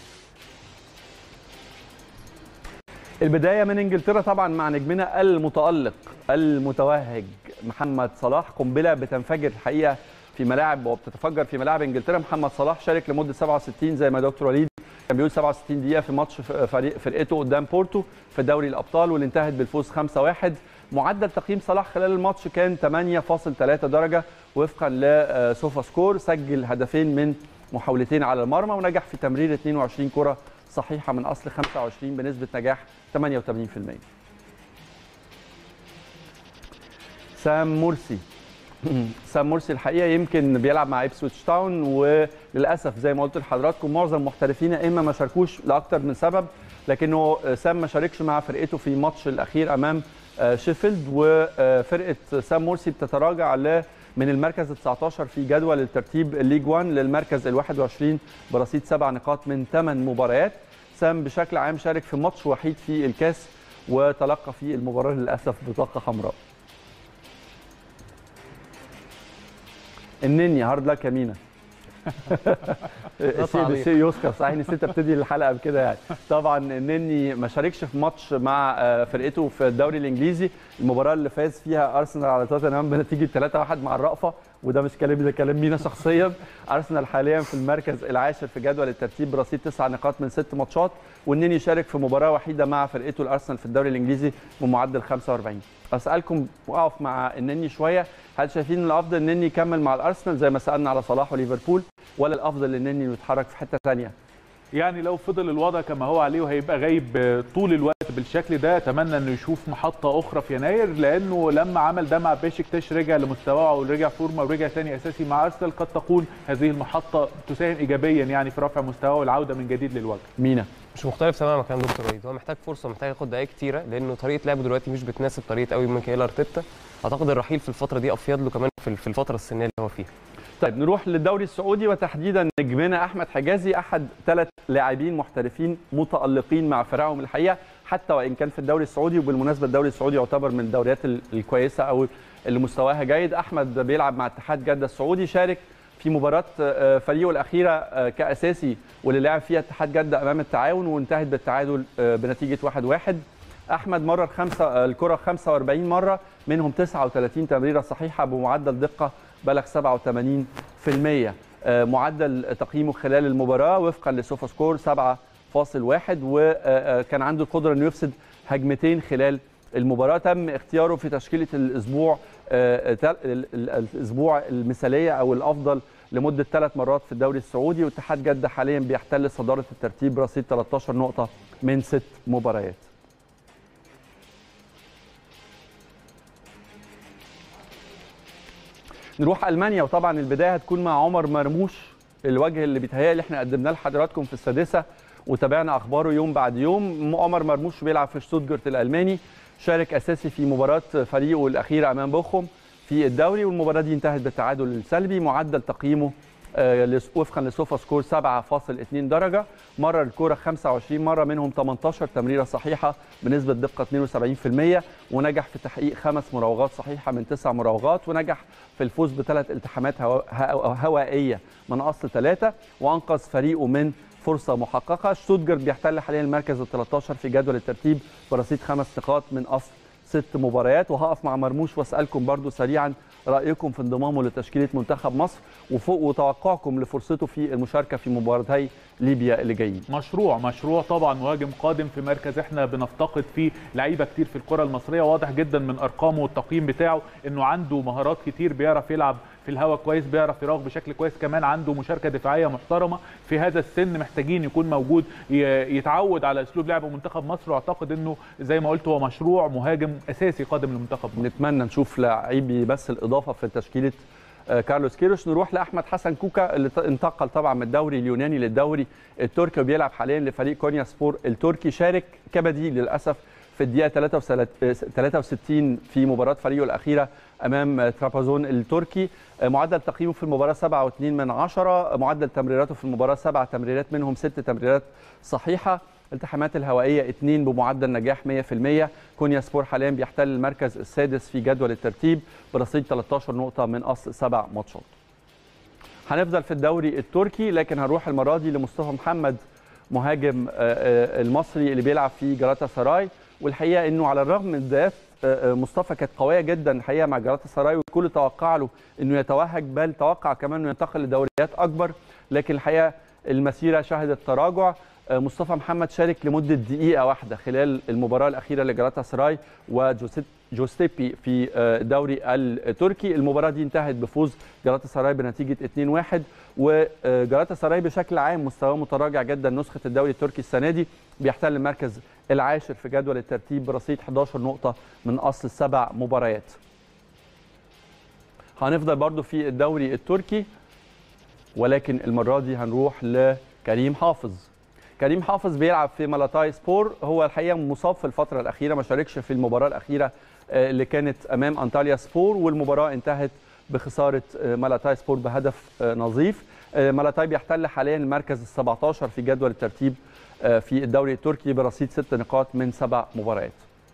البدايه من انجلترا طبعا مع نجمنا المتالق المتوهج محمد صلاح قنبله بتنفجر الحقيقه في ملاعب وبتتفجر في ملاعب انجلترا محمد صلاح شارك لمده 67 زي ما دكتور وليد كان بيقول 67 دقيقه في ماتش فريق فرقته قدام بورتو في دوري الابطال واللي انتهت بالفوز 5-1 معدل تقييم صلاح خلال الماتش كان 8.3 درجه وفقا لسوفا سكور سجل هدفين من محاولتين على المرمى ونجح في تمرير 22 كره صحيحه من اصل 25 بنسبه نجاح 88% سام مرسي سام مرسي الحقيقه يمكن بيلعب مع ابسويتش تاون وللاسف زي ما قلت لحضراتكم معظم محترفين يا اما ما شاركوش لاكثر من سبب لكنه سام ما شاركش مع فرقته في الماتش الاخير امام شيفيلد وفرقه سام مرسي بتتراجع ل من المركز ال 19 في جدول الترتيب الليج 1 للمركز ال 21 برصيد سبع نقاط من ثمان مباريات سام بشكل عام شارك في ماتش وحيد في الكاس وتلقى في المباراه للاسف بطاقه حمراء النني هارد لك يا مينا سي سي يذكر صحيح نسيت ابتدي الحلقه بكده يعني طبعا النني ما شاركش في ماتش مع فرقته في الدوري الانجليزي المباراه اللي فاز فيها ارسنال على توتنهام بنتيجه 3-1 مع الرأفه وده مش كلامي ده كلام مينا شخصيا ارسنال حاليا في المركز العاشر في جدول الترتيب برصيد تسع نقاط من ست ماتشات والنني يشارك في مباراه وحيده مع فرقته الارسنال في الدوري الانجليزي بمعدل 45 اسالكم واقف مع النني شويه هل شايفين ان الافضل النني يكمل مع الارسنال زي ما سالنا على صلاح وليفربول ولا الافضل النني يتحرك في حته ثانيه يعني لو فضل الوضع كما هو عليه وهيبقى غايب طول الوقت بالشكل ده اتمنى انه يشوف محطه اخرى في يناير لانه لما عمل ده مع بيشكتاش رجع لمستواه ورجع فورمه ورجع ثاني اساسي مع ارسنال قد تكون هذه المحطه تساهم ايجابيا يعني في رفع مستواه والعوده من جديد للوجه مينا مش مختلف تماما كلام دكتور وليد هو محتاج فرصه محتاج ياخد دقائق كتيره لانه طريقه لعبه دلوقتي مش بتناسب طريقه قوي ميكائيل ارتيتا اعتقد الرحيل في الفتره دي افيد له كمان في الفتره السنيه اللي هو فيها طيب نروح للدوري السعودي وتحديدا نجمنا احمد حجازي احد ثلاث لاعبين محترفين متالقين مع فرقهم الحقيقه حتى وان كان في الدوري السعودي وبالمناسبه الدوري السعودي يعتبر من الدوريات الكويسه او اللي مستواها جيد احمد بيلعب مع اتحاد جده السعودي شارك في مباراه فريقه الاخيره كاساسي واللي لعب فيها اتحاد جده امام التعاون وانتهت بالتعادل بنتيجه 1-1 احمد مرر خمسه الكره 45 مره منهم 39 تمريره صحيحه بمعدل دقه بلغ 87% معدل تقييمه خلال المباراه وفقا لسوفا سكور 7.1 وكان عنده القدره انه يفسد هجمتين خلال المباراه تم اختياره في تشكيله الاسبوع الاسبوع المثاليه او الافضل لمده ثلاث مرات في الدوري السعودي واتحاد جده حاليا بيحتل صداره الترتيب برصيد 13 نقطه من ست مباريات نروح المانيا وطبعا البدايه هتكون مع عمر مرموش الوجه اللي بيتهيألي احنا قدمناه لحضراتكم في السادسه وتابعنا اخباره يوم بعد يوم عمر مرموش بيلعب في شتوتجارت الالماني شارك اساسي في مباراه فريقه الاخيره امام بوخم في الدوري والمباراه دي انتهت بالتعادل السلبي معدل تقييمه وفقا لسوفا سكور 7.2 درجه مرر الكوره 25 مره منهم 18 تمريره صحيحه بنسبه دقه 72% ونجح في تحقيق خمس مراوغات صحيحه من تسع مراوغات ونجح في الفوز بثلاث التحامات هوائيه من اصل ثلاثه وانقذ فريقه من فرصه محققه شتوتجارت بيحتل حاليا المركز ال 13 في جدول الترتيب برصيد خمس نقاط من اصل ست مباريات وهقف مع مرموش واسالكم برضو سريعا رايكم في انضمامه لتشكيله منتخب مصر وفوق وتوقعكم لفرصته في المشاركه في مباراتي ليبيا اللي جايين مشروع مشروع طبعا مهاجم قادم في مركز احنا بنفتقد فيه لعيبه كتير في الكره المصريه واضح جدا من ارقامه والتقييم بتاعه انه عنده مهارات كتير بيعرف يلعب في الهواء كويس بيعرف يراوغ بشكل كويس كمان عنده مشاركه دفاعيه محترمه في هذا السن محتاجين يكون موجود يتعود على اسلوب لعب منتخب مصر واعتقد انه زي ما قلت هو مشروع مهاجم اساسي قادم لمنتخب مصر نتمنى نشوف لعيب يمثل اضافه في تشكيله كارلوس كيروش نروح لاحمد حسن كوكا اللي انتقل طبعا من الدوري اليوناني للدوري التركي وبيلعب حاليا لفريق كونيا سبور التركي شارك كبديل للاسف في الدقيقه 63 في مباراه فريقه الاخيره امام ترابازون التركي معدل تقييمه في المباراه 7.2 من 10 معدل تمريراته في المباراه سبع تمريرات منهم ست تمريرات صحيحه التحامات الهوائيه 2 بمعدل نجاح 100% كونيا سبور حاليا بيحتل المركز السادس في جدول الترتيب برصيد 13 نقطه من اصل سبع ماتشات هنفضل في الدوري التركي لكن هنروح المره دي لمصطفى محمد مهاجم المصري اللي بيلعب في جلاتا سراي والحقيقه انه على الرغم من بدايات مصطفى كانت قويه جدا الحقيقه مع جلاتا سراي والكل توقع له انه يتوهج بل توقع كمان انه ينتقل لدوريات اكبر لكن الحقيقه المسيره شهدت تراجع مصطفى محمد شارك لمده دقيقه واحده خلال المباراه الاخيره لجلاتا سراي وجوستيبي في الدوري التركي المباراه دي انتهت بفوز جلاتا سراي بنتيجه 2-1 وجلاتا سراي بشكل عام مستواه متراجع جدا نسخه الدوري التركي السنه دي بيحتل المركز العاشر في جدول الترتيب برصيد 11 نقطه من اصل سبع مباريات هنفضل برضو في الدوري التركي ولكن المره دي هنروح لكريم حافظ كريم حافظ بيلعب في مالاتاي سبور هو الحقيقه مصاب في الفتره الاخيره ما شاركش في المباراه الاخيره اللي كانت امام انطاليا سبور والمباراه انتهت بخساره مالاتاي سبور بهدف نظيف مالاتاي بيحتل حاليا المركز ال 17 في جدول الترتيب في الدوري التركي برصيد ست نقاط من سبع مباريات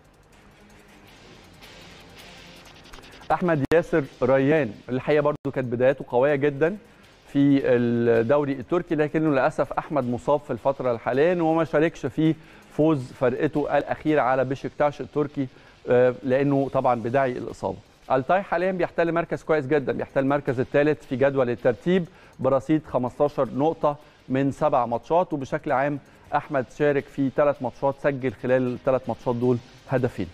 احمد ياسر ريان الحقيقه برضو كانت بداياته قويه جدا في الدوري التركي لكنه للاسف احمد مصاب في الفتره الحاليه وما شاركش في فوز فرقته الاخيره على بشكتاش التركي لانه طبعا بداعي الاصابه التاي حاليا بيحتل مركز كويس جدا بيحتل المركز الثالث في جدول الترتيب برصيد 15 نقطه من سبع ماتشات وبشكل عام احمد شارك في ثلاث ماتشات سجل خلال الثلاث ماتشات دول هدفين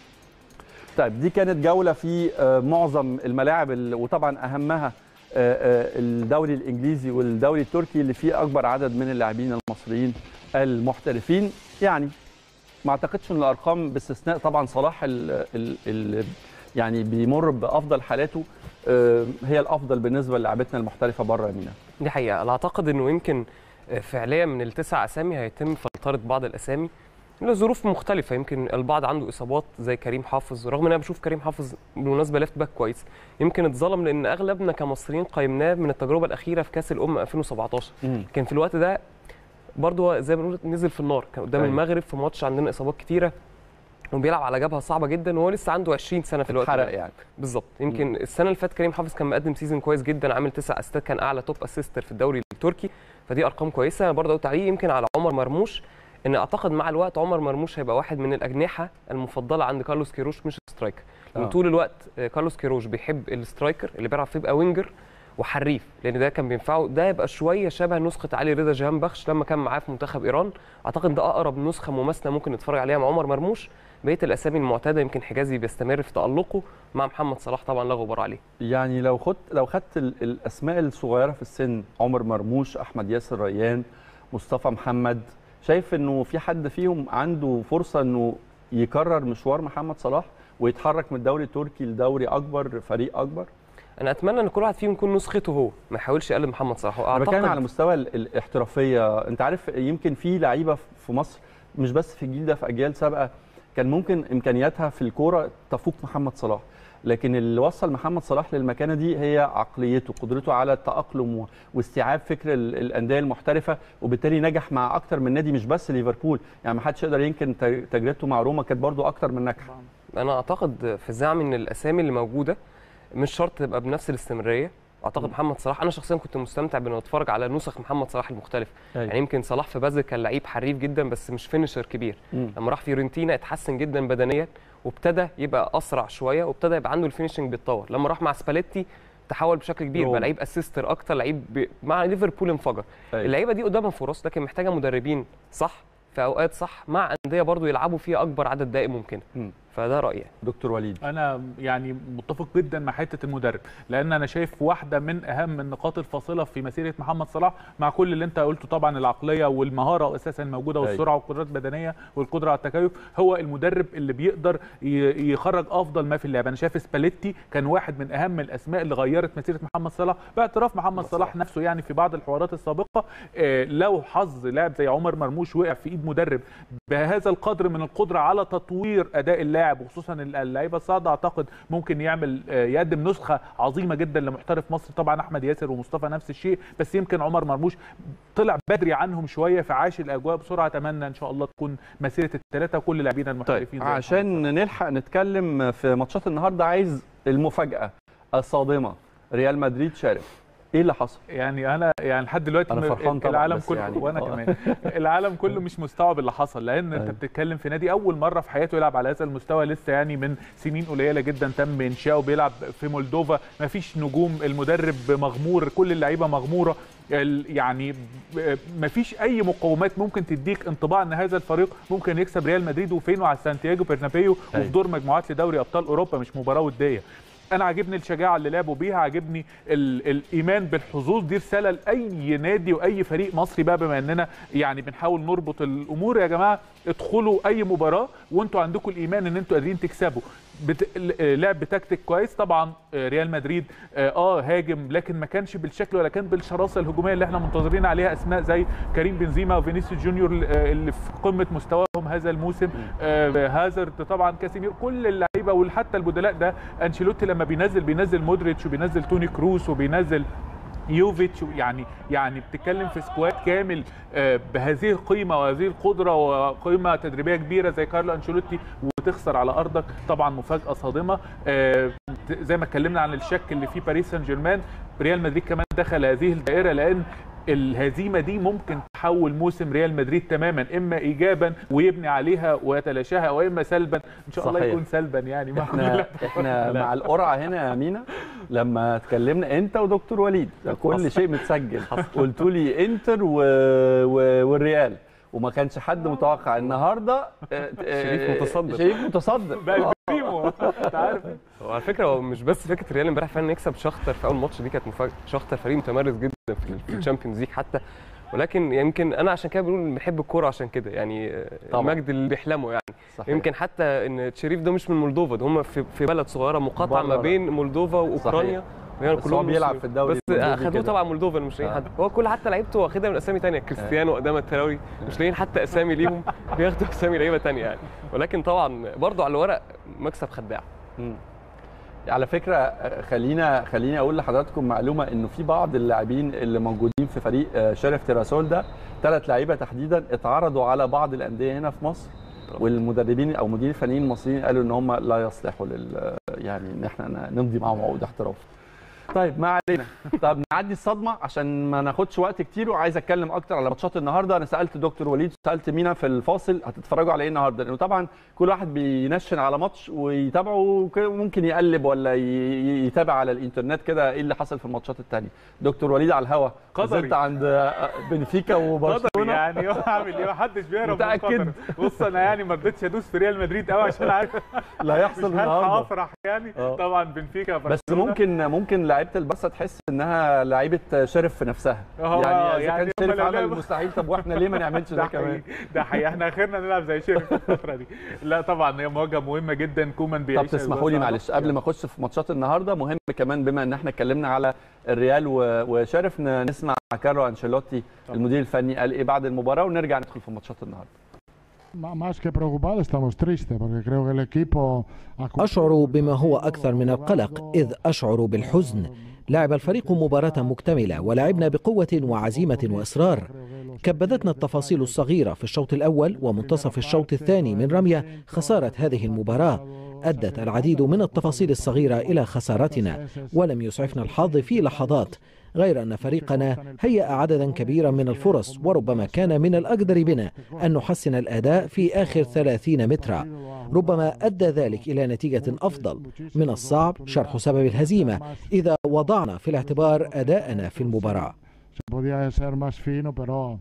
طيب دي كانت جوله في آه، معظم الملاعب ال- وطبعا اهمها آه، آه، الدوري الانجليزي والدوري التركي اللي فيه اكبر عدد من اللاعبين المصريين المحترفين يعني ما اعتقدش ان الارقام باستثناء طبعا صلاح ال ال ال يعني بيمر بافضل حالاته آه، هي الافضل بالنسبه للاعبتنا المحترفه بره يا مينا دي حقيقه انا اعتقد انه يمكن فعليا من التسع اسامي هيتم فلتره بعض الاسامي لظروف مختلفه يمكن البعض عنده اصابات زي كريم حافظ رغم ان انا بشوف كريم حافظ بالمناسبه ليفت باك كويس يمكن اتظلم لان اغلبنا كمصريين قيمناه من التجربه الاخيره في كاس الامم 2017 كان في الوقت ده برضه هو زي ما بنقول نزل في النار كان قدام أيوة. المغرب في ماتش عندنا اصابات كتيره وبيلعب على جبهه صعبه جدا وهو لسه عنده 20 سنه في الوقت ده حرق يعني بالظبط يمكن السنه اللي فاتت كريم حافظ كان مقدم سيزون كويس جدا عامل تسع اسيستات كان اعلى توب اسيستر في الدوري التركي فدي ارقام كويسه انا برضه قلت عليه يمكن على عمر مرموش ان اعتقد مع الوقت عمر مرموش هيبقى واحد من الاجنحه المفضله عند كارلوس كيروش مش سترايكر لان آه. طول الوقت آه، كارلوس كيروش بيحب السترايكر اللي بيعرف يبقى وينجر وحريف لان ده كان بينفعه ده يبقى شويه شبه نسخه علي رضا جهان بخش لما كان معاه في منتخب ايران اعتقد ده اقرب نسخه مماثله ممكن نتفرج عليها مع عمر مرموش بقيه الاسامي المعتاده يمكن حجازي بيستمر في تالقه مع محمد صلاح طبعا لا غبار عليه يعني لو خدت لو خدت ال- الاسماء الصغيره في السن عمر مرموش احمد ياسر ريان مصطفى محمد شايف انه في حد فيهم عنده فرصه انه يكرر مشوار محمد صلاح ويتحرك من الدوري التركي لدوري اكبر فريق اكبر انا اتمنى ان كل واحد فيهم يكون نسخته هو ما يحاولش يقلد محمد صلاح انا بتكلم على مستوى ال- الاحترافيه انت عارف يمكن في لعيبه في مصر مش بس في الجيل ده في اجيال سابقه كان ممكن امكانياتها في الكوره تفوق محمد صلاح لكن اللي وصل محمد صلاح للمكانه دي هي عقليته قدرته على التاقلم و- واستيعاب فكر ال- الانديه المحترفه وبالتالي نجح مع اكتر من نادي مش بس ليفربول يعني ما حدش يقدر ينكر تج- تجربته مع روما كانت برضو اكتر من ناجحه انا اعتقد في زعم ان الاسامي اللي موجوده مش شرط تبقى بنفس الاستمراريه اعتقد محمد صلاح انا شخصيا كنت مستمتع بان اتفرج على نسخ محمد صلاح المختلفه أيوة. يعني يمكن صلاح في بازل كان لعيب حريف جدا بس مش فينشر كبير مم. لما راح فيورنتينا اتحسن جدا بدنيا وابتدى يبقى اسرع شويه وابتدى يبقى عنده الفينشنج بيتطور لما راح مع سباليتي تحول بشكل كبير روما. بقى لعيب اسيستر اكتر لعيب ب... مع ليفربول انفجر أيوة. اللعيبه دي قدامها فرص لكن محتاجه مدربين صح في اوقات صح مع انديه برضو يلعبوا فيها اكبر عدد دقائق ممكنه مم. فده رايي يعني. دكتور وليد انا يعني متفق جدا مع حته المدرب لان انا شايف واحده من اهم النقاط الفاصله في مسيره محمد صلاح مع كل اللي انت قلته طبعا العقليه والمهاره اساسا موجوده أيوة. والسرعه والقدرات البدنيه والقدره على التكيف هو المدرب اللي بيقدر ي- يخرج افضل ما في اللعب انا شايف سباليتي كان واحد من اهم الاسماء اللي غيرت مسيره محمد صلاح باعتراف محمد صلاح نفسه يعني في بعض الحوارات السابقه آه، لو حظ لاعب زي عمر مرموش وقع في ايد مدرب بهذا القدر من القدره على تطوير اداء اللاعب وخصوصا اللعيبه الصاعده اعتقد ممكن يعمل آه، يقدم نسخه عظيمه جدا لمحترف مصر طبعا احمد ياسر ومصطفى نفس الشيء بس يمكن عمر مرموش طلع بدري عنهم شويه فعاش الاجواء بسرعه اتمنى ان شاء الله تكون مسيره الثلاثه كل لاعبين المحترفين طيب زي محمد عشان نلحق نتكلم في ماتشات النهارده عايز المفاجاه الصادمه ريال مدريد شارك ايه اللي حصل يعني انا يعني لحد دلوقتي أنا م- فرحان طبعاً، العالم بس كله يعني- وانا آه. كمان العالم كله مش مستوعب اللي حصل لان انت أيوة. بتتكلم في نادي اول مره في حياته يلعب على هذا المستوى لسه يعني من سنين قليله جدا تم انشاؤه بيلعب في مولدوفا ما فيش نجوم المدرب مغمور كل اللعيبه مغموره ال- يعني ما فيش اي مقومات ممكن تديك انطباع ان هذا الفريق ممكن يكسب ريال مدريد وفين وعلى سانتياجو برنابيو وفي أيوة. دور مجموعات لدوري ابطال اوروبا مش مباراه وديه انا عاجبني الشجاعه اللي لعبوا بيها عاجبني ال الايمان بالحظوظ دي رساله لاي نادي واي فريق مصري بقى بما اننا يعني بنحاول نربط الامور يا جماعه ادخلوا اي مباراه وانتوا عندكم الايمان ان انتوا قادرين تكسبوا بت... لعب بتكتيك كويس طبعا آه، ريال مدريد اه آه، هاجم لكن ما كانش بالشكل ولا كان بالشراسه الهجوميه اللي احنا منتظرين عليها اسماء زي كريم بنزيما وفينيسيوس جونيور آه، اللي في قمه مستواهم هذا الموسم آه، هازارد طبعا كاسيمير كل اللعيبه وحتى البدلاء ده انشيلوتي لما بينزل بينزل مودريتش وبينزل توني كروس وبينزل يوفيتش يعني يعني بتتكلم في سكواد كامل آه، بهذه القيمه وهذه القدره وقيمه تدريبيه كبيره زي كارلو انشيلوتي وتخسر على ارضك طبعا مفاجاه صادمه آه، زي ما اتكلمنا عن الشك اللي في باريس سان جيرمان ريال مدريد كمان دخل هذه الدائره لان الهزيمه دي ممكن تحول موسم ريال مدريد تماما اما ايجابا ويبني عليها ويتلاشاها واما سلبا ان شاء الله صحيح. يكون سلبا يعني مع احنا احنا مع القرعه هنا يا مينا لما اتكلمنا انت ودكتور وليد ده كل شيء متسجل قلتوا لي انتر و... و... والريال وما كانش حد متوقع النهارده آه، آه، شريف متصدر. شريف متصدر بقى البريمو انت عارف هو على فكره هو مش بس فكره ريال امبارح فعلا يكسب شختر في اول ماتش دي كانت مفاجاه شختر فريق متمرس جدا في في الشامبيونز ليج حتى ولكن يمكن انا عشان كده بقول بحب الكوره عشان كده يعني طبعاً. المجد اللي بيحلمه يعني صحيح. يمكن حتى ان تشيريف ده مش من مولدوفا ده هم في في بلد صغيره مقاطعه ما بره. بين مولدوفا واوكرانيا وهنا بس هو بيلعب مسلمين. في الدوري بس المولدوفي اخدوه كده. طبعا مولدوفا مش لاقيين آه. حد هو كل حتى لعيبته واخدها من اسامي ثانيه كريستيانو قدام التراوري مش لاقيين حتى اسامي ليهم بياخدوا اسامي لعيبه ثانيه يعني ولكن طبعا برضه على الورق مكسب خداع مم. على فكره آه، خلينا خليني اقول لحضراتكم معلومه انه في بعض اللاعبين اللي موجودين في فريق آه، شرف تيراسول ده ثلاث لعيبه تحديدا اتعرضوا على بعض الانديه هنا في مصر والمدربين او مدير الفنيين المصريين قالوا ان هم لا يصلحوا لل يعني ان احنا نمضي معاهم عقود احتراف طيب ما علينا طب نعدي الصدمه عشان ما ناخدش وقت كتير وعايز اتكلم اكتر على ماتشات النهارده انا سالت دكتور وليد سالت مينا في الفاصل هتتفرجوا على ايه النهارده لانه طبعا كل واحد بينشن على ماتش ويتابعه وكده وممكن يقلب ولا ي- ي- يتابع على الانترنت كده ايه اللي حصل في الماتشات الثانيه دكتور وليد على الهوا قدري. نزلت عند بنفيكا قدر وبرشلونه يعني هو اعمل ايه محدش بيهرب من متأكد؟ القدر. بص انا يعني ما رضيتش ادوس في ريال مدريد قوي عشان عارف لا مش يحصل هلحق النهارده افرح يعني آه. طبعا بنفيكا بس برشلونة. ممكن ممكن لعيبه البارسا تحس انها لعيبه شرف في نفسها آه، يعني اذا يعني كان هم شرف لو عمل لعبوا- المستحيل طب واحنا ليه ما نعملش ده ده كمان حقيقي ده حقيقي احنا اخرنا نلعب زي شيرف الفتره دي لا طبعا هي مواجهه مهمه جدا كومان طب بيعيش تسمحوا لي أجواء معلش صعبة. قبل ما اخش في ماتشات النهارده مهم كمان بما ان احنا اتكلمنا على الريال و- وشرف ن- نسمع كارلو انشيلوتي المدير الفني قال ايه بعد المباراه ونرجع ندخل في ماتشات النهارده Ma- Más que preocupado, estamos tristes porque creo que el equipo. ha- أشعر بما هو أكثر من القلق إذ أشعر بالحزن لعب الفريق مباراة مكتملة ولعبنا بقوة وعزيمة وإصرار كبدتنا التفاصيل الصغيرة في الشوط الأول ومنتصف الشوط الثاني من رمية خسارة هذه المباراة أدت العديد من التفاصيل الصغيرة إلى خسارتنا ولم يسعفنا الحظ في لحظات غير أن فريقنا هيأ عددا كبيرا من الفرص وربما كان من الأقدر بنا أن نحسن الأداء في آخر ثلاثين مترا ربما أدى ذلك إلى نتيجة أفضل من الصعب شرح سبب الهزيمة إذا وضعنا في الاعتبار أداءنا في المباراة Se podía ser más fino, pero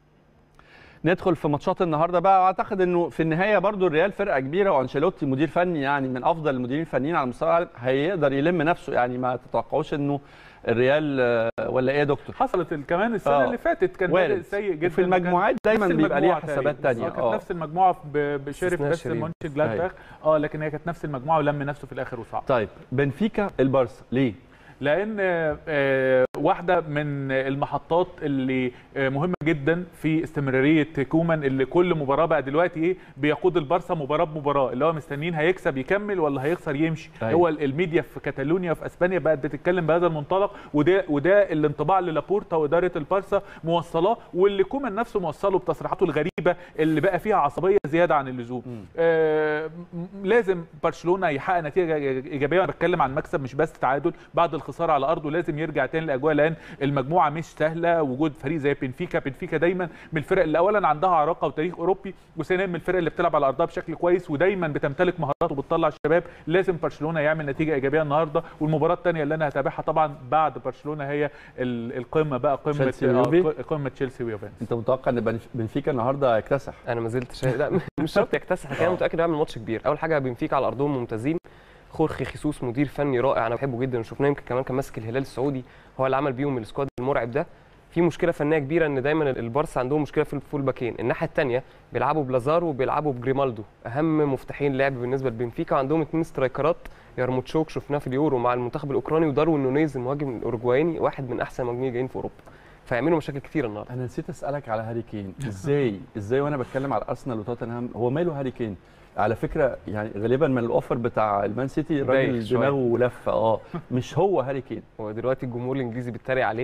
ندخل في ماتشات النهارده بقى واعتقد انه في النهايه برضو الريال فرقه كبيره وانشيلوتي مدير فني يعني من افضل المديرين الفنيين على مستوى العالم هيقدر يلم نفسه يعني ما تتوقعوش انه الريال آه، ولا ايه يا دكتور حصلت ال- كمان السنه آه. اللي فاتت كان وارد. بادئ سيء جدا وفي المجموعات وكان دايما نفس بيبقى ليها المجموعة حسابات تقريباً. تانية آه، كانت اه نفس المجموعه ب- بشرف استثناء بس شريف. مونش جلادباخ اه لكن هي كانت نفس المجموعه ولم نفسه في الاخر وصعد طيب بنفيكا البارسا ليه؟ لان آه، واحده من المحطات اللي آه، مهمه جدا في استمراريه كومان اللي كل مباراه بقى دلوقتي ايه بيقود البارسا مباراه بمباراه اللي هو مستنيين هيكسب يكمل ولا هيخسر يمشي أيوة. هو الميديا في كاتالونيا في اسبانيا بقت بتتكلم بهذا المنطلق وده وده الانطباع اللي لابورتا واداره البارسا موصلاه واللي كومان نفسه موصله بتصريحاته الغريبه اللي بقى فيها عصبيه زياده عن اللزوم آه م- لازم برشلونه يحقق نتيجه ايجابيه انا بتكلم عن مكسب مش بس تعادل بعد الخساره على ارضه لازم يرجع تاني الاجواء لان المجموعه مش سهله وجود فريق زي بنفيكا بنفيكا دايما من الفرق اللي اولا عندها عراقه وتاريخ اوروبي وثانيا من الفرق اللي بتلعب على ارضها بشكل كويس ودايما بتمتلك مهارات وبتطلع الشباب لازم برشلونه يعمل نتيجه ايجابيه النهارده والمباراه الثانيه اللي انا هتابعها طبعا بعد برشلونه هي ال- القمه بقى قمه تشيلسي آه، ويوفي؟ قمه تشيلسي ويوفنتوس انت متوقع ان بنف- بنفيكا النهارده يكتسح انا ما زلت شايف لا مش شرط يكتسح لكن انا متاكد هيعمل ماتش كبير اول حاجه بنفيكا على ارضهم ممتازين خورخي خيسوس مدير فني رائع انا بحبه جدا وشفناه يمكن كمان كان ماسك الهلال السعودي هو اللي عمل بيهم السكواد المرعب ده في مشكله فنيه كبيره ان دايما البارسا عندهم مشكله في الفول باكين الناحيه الثانيه بيلعبوا بلازارو وبيلعبوا بجريمالدو اهم مفتاحين لعب بالنسبه لبنفيكا عندهم اثنين سترايكرات يرموتشوك شفناه في اليورو مع المنتخب الاوكراني وداروين نونيز المهاجم الاوروجوايني واحد من احسن المهاجمين جايين في اوروبا فيعملوا مشاكل كتير النهارده انا نسيت اسالك على هاري كين ازاي ازاي وانا بتكلم على ارسنال وتوتنهام هو ماله هاري كين على فكره يعني غالبا من الاوفر بتاع المان سيتي الراجل بايخ شوية. دماغه لفه اه مش هو هاري كين هو دلوقتي الجمهور الانجليزي بيتريق عليه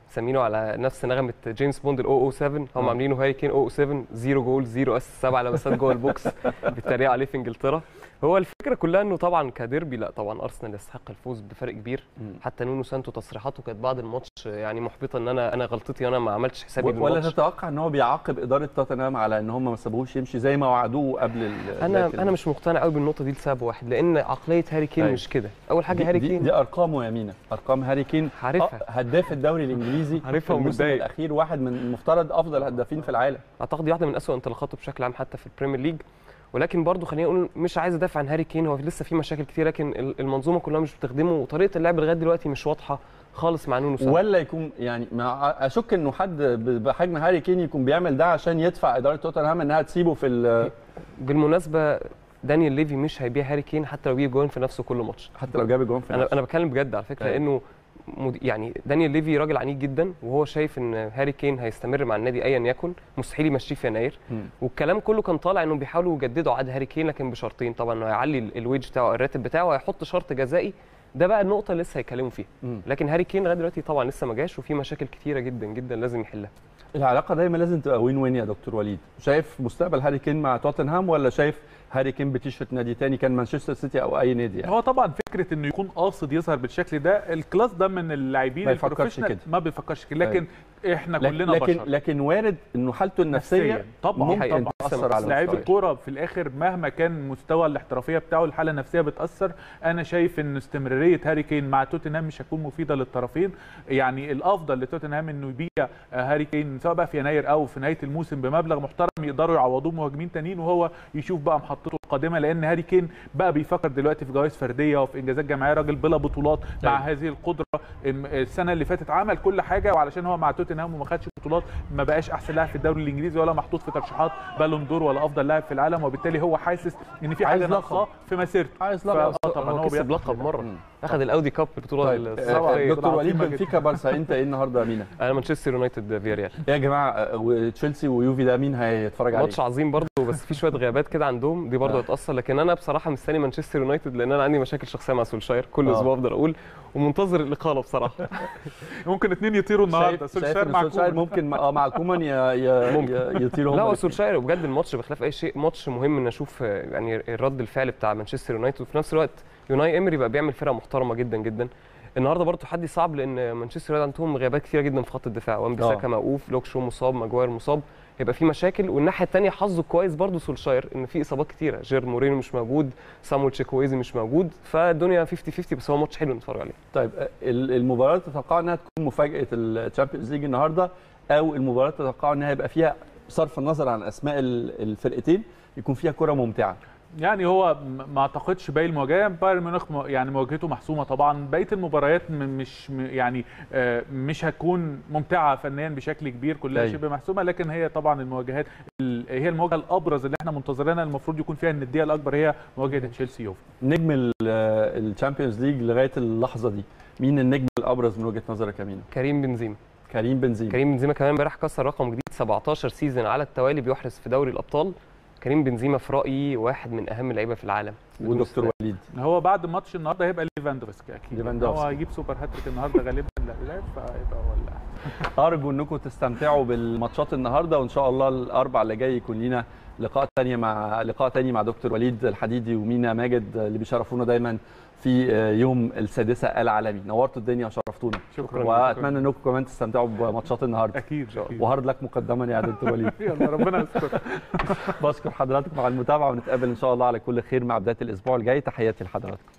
مسمينه على نفس نغمه جيمس بوند ال 007 هم آه. عاملينه هاري كين 07 زيرو جول زيرو اس سبع لمسات جوه البوكس بيتريقوا عليه في انجلترا هو الفكره كلها انه طبعا كديربي لا طبعا ارسنال يستحق الفوز بفرق كبير مم. حتى نونو سانتو تصريحاته كانت بعد الماتش يعني محبطه ان انا انا غلطتي انا ما عملتش حسابي ولا بالماتش تتوقع ان هو بيعاقب اداره توتنهام على ان هم ما سابوهوش يمشي زي ما وعدوه قبل ال- انا بداية انا مش مقتنع قوي بالنقطه دي لسبب واحد لان عقليه هاري كين أيوة. مش كده اول حاجه دي, هاري دي, كين دي ارقامه يا مينا ارقام هاري كين عارفها. آه، هداف الدوري الانجليزي عارفها في الموسم ومتضايق. الاخير واحد من المفترض افضل هدافين في العالم اعتقد دي واحده من اسوء انطلاقاته بشكل عام حتى في البريمير ليج ولكن برضه خلينا نقول مش عايز ادافع عن هاري كين هو لسه في مشاكل كتير لكن ال- المنظومه كلها مش بتخدمه وطريقه اللعب لغايه دلوقتي مش واضحه خالص مع نونو سانتو ولا يكون يعني مع اشك انه حد ب- بحجم هاري كين يكون بيعمل ده عشان يدفع اداره توتنهام انها تسيبه في ال- بالمناسبه دانيال ليفي مش هيبيع هاري كين حتى لو بيجيب جوان في نفسه كل ماتش حتى لو جاب جون في انا نفسه. انا بتكلم بجد على فكره أيوة. لانه مد... يعني دانيال ليفي راجل عنيد جدا وهو شايف ان هاري كين هيستمر مع النادي ايا يكن مستحيل يمشيه في يناير مم. والكلام كله كان طالع انهم بيحاولوا يجددوا عقد هاري كين لكن بشرطين طبعا انه هيعلي ال- الويج بتاعه الراتب بتاعه وهيحط شرط جزائي ده بقى النقطه اللي لسه هيتكلموا فيها مم. لكن هاري كين لغايه دلوقتي طبعا لسه ما جاش وفي مشاكل كتيره جدا جدا لازم يحلها العلاقه دايما لازم تبقى وين وين يا دكتور وليد شايف مستقبل هاري كين مع توتنهام ولا شايف هاري كين بتيشرت نادي تاني كان مانشستر سيتي او اي نادي يعني هو طبعا فكره انه يكون قاصد يظهر بالشكل ده الكلاس ده من اللاعبين ما يفكرش البروفيشنال كده. ما بيفكرش كده لكن احنا لكن كلنا لكن, بشر لكن وارد انه حالته النفسيه نفسياً. طبعا ممكن طبعا تاثر على لعيب مستواه. الكوره في الاخر مهما كان مستوى الاحترافيه بتاعه الحاله النفسيه بتاثر انا شايف ان استمراريه هاري كين مع توتنهام مش هتكون مفيده للطرفين يعني الافضل لتوتنهام انه يبيع آه، هاري كين سواء بقى في يناير او في نهايه الموسم بمبلغ محترم يقدروا يعوضوه مهاجمين تانيين وهو يشوف بقى محطته القادمه لان هاري كين بقى بيفكر دلوقتي في جوائز فرديه وفي انجازات جماعيه راجل بلا بطولات مع أيوة. هذه القدره الم- السنه اللي فاتت عمل كل حاجه وعلشان هو مع توتنهام وما خدش بطولات ما بقاش احسن لاعب في الدوري الانجليزي ولا محطوط في ترشيحات بالون دور ولا افضل لاعب في العالم وبالتالي هو حاسس ان في عايز حاجه لقب. ناقصاه في مسيرته عايز ف- لقب. آه طبعا هو هو كسب بياخد لقب مره مم. اخذ الاودي كاب البطوله طيب الصعبه آه، دكتور وليد عظيمة جدا. بنفيكا بارسا انت ايه النهارده يا مينا؟ انا مانشستر يونايتد فياريال إيه يا جماعه آه، وتشيلسي ويوفي ده مين هيتفرج عليه؟ ماتش عظيم برضه بس في شويه غيابات كده عندهم دي برضه آه. هتاثر لكن انا بصراحه مستني مانشستر يونايتد لان انا عندي مشاكل شخصيه مع سولشاير كل آه. اسبوع افضل اقول ومنتظر الاقاله بصراحه ممكن اتنين يطيروا النهارده شايف, شايف سولشاير إن مع سولشاير كومان. ممكن اه مع كومان ي- ي- ممكن. ي- يطيروا لا هم هو الاتنين. سولشاير بجد الماتش بخلاف اي شيء ماتش مهم ان اشوف آه، يعني رد الفعل بتاع مانشستر يونايتد وفي نفس الوقت يوناي امري بقى بيعمل فرقه محترمه جدا جدا النهارده برضه تحدي صعب لان مانشستر يونايتد عندهم غيابات كتيره جدا في خط الدفاع وان بيساكا موقوف لوك شو مصاب ماجواير مصاب هيبقى في مشاكل والناحيه الثانيه حظه كويس برضه سولشاير ان في اصابات كتيره جير مورينو مش موجود سامويل تشيكويزي مش موجود فالدنيا 50 50 بس هو ماتش حلو نتفرج عليه طيب آه، ال- المباراه تتوقع انها تكون مفاجاه الشامبيونز ليج النهارده او المباراه تتوقع انها يبقى فيها بصرف النظر عن اسماء ال- الفرقتين يكون فيها كره ممتعه يعني هو م- ما اعتقدش باقي المواجهه بايرن ميونخ م- يعني مواجهته محسومه طبعا بقيه المباريات م- مش م- يعني آه، مش هتكون ممتعه فنيا بشكل كبير كلها أيوة. شبه محسومه لكن هي طبعا المواجهات ال- هي المواجهه الابرز اللي احنا منتظرينها المفروض يكون فيها النديه الاكبر هي مواجهه تشيلسي يوفي نجم الشامبيونز ليج لغايه اللحظه دي مين النجم الابرز من وجهه نظرك يا مينا؟ كريم بنزيما كريم بنزيما كريم بنزيما كمان امبارح كسر رقم جديد 17 سيزون على التوالي بيحرز في دوري الابطال كريم بنزيما في رايي واحد من اهم اللعيبه في العالم ودكتور وليد هو بعد ماتش النهارده هيبقى ليفاندوفسكي اكيد ليفاندوفسكي. هو هيجيب سوبر هاتريك النهارده غالبا لا لا فهيبقى هو اللي ارجو انكم تستمتعوا بالماتشات النهارده وان شاء الله الاربع اللي جاي يكون لينا لقاء تانية مع لقاء تاني مع دكتور وليد الحديدي ومينا ماجد اللي بيشرفونا دايما في يوم السادسه العالمي نورتوا الدنيا وشرفتونا شكرا واتمنى انكم كمان تستمتعوا بماتشات النهارده اكيد اكيد وهارد لك مقدما يا دكتور وليد يلا ربنا يستر بشكر حضراتكم على المتابعه ونتقابل ان شاء الله على كل خير مع بدايه الاسبوع الجاي تحياتي لحضراتكم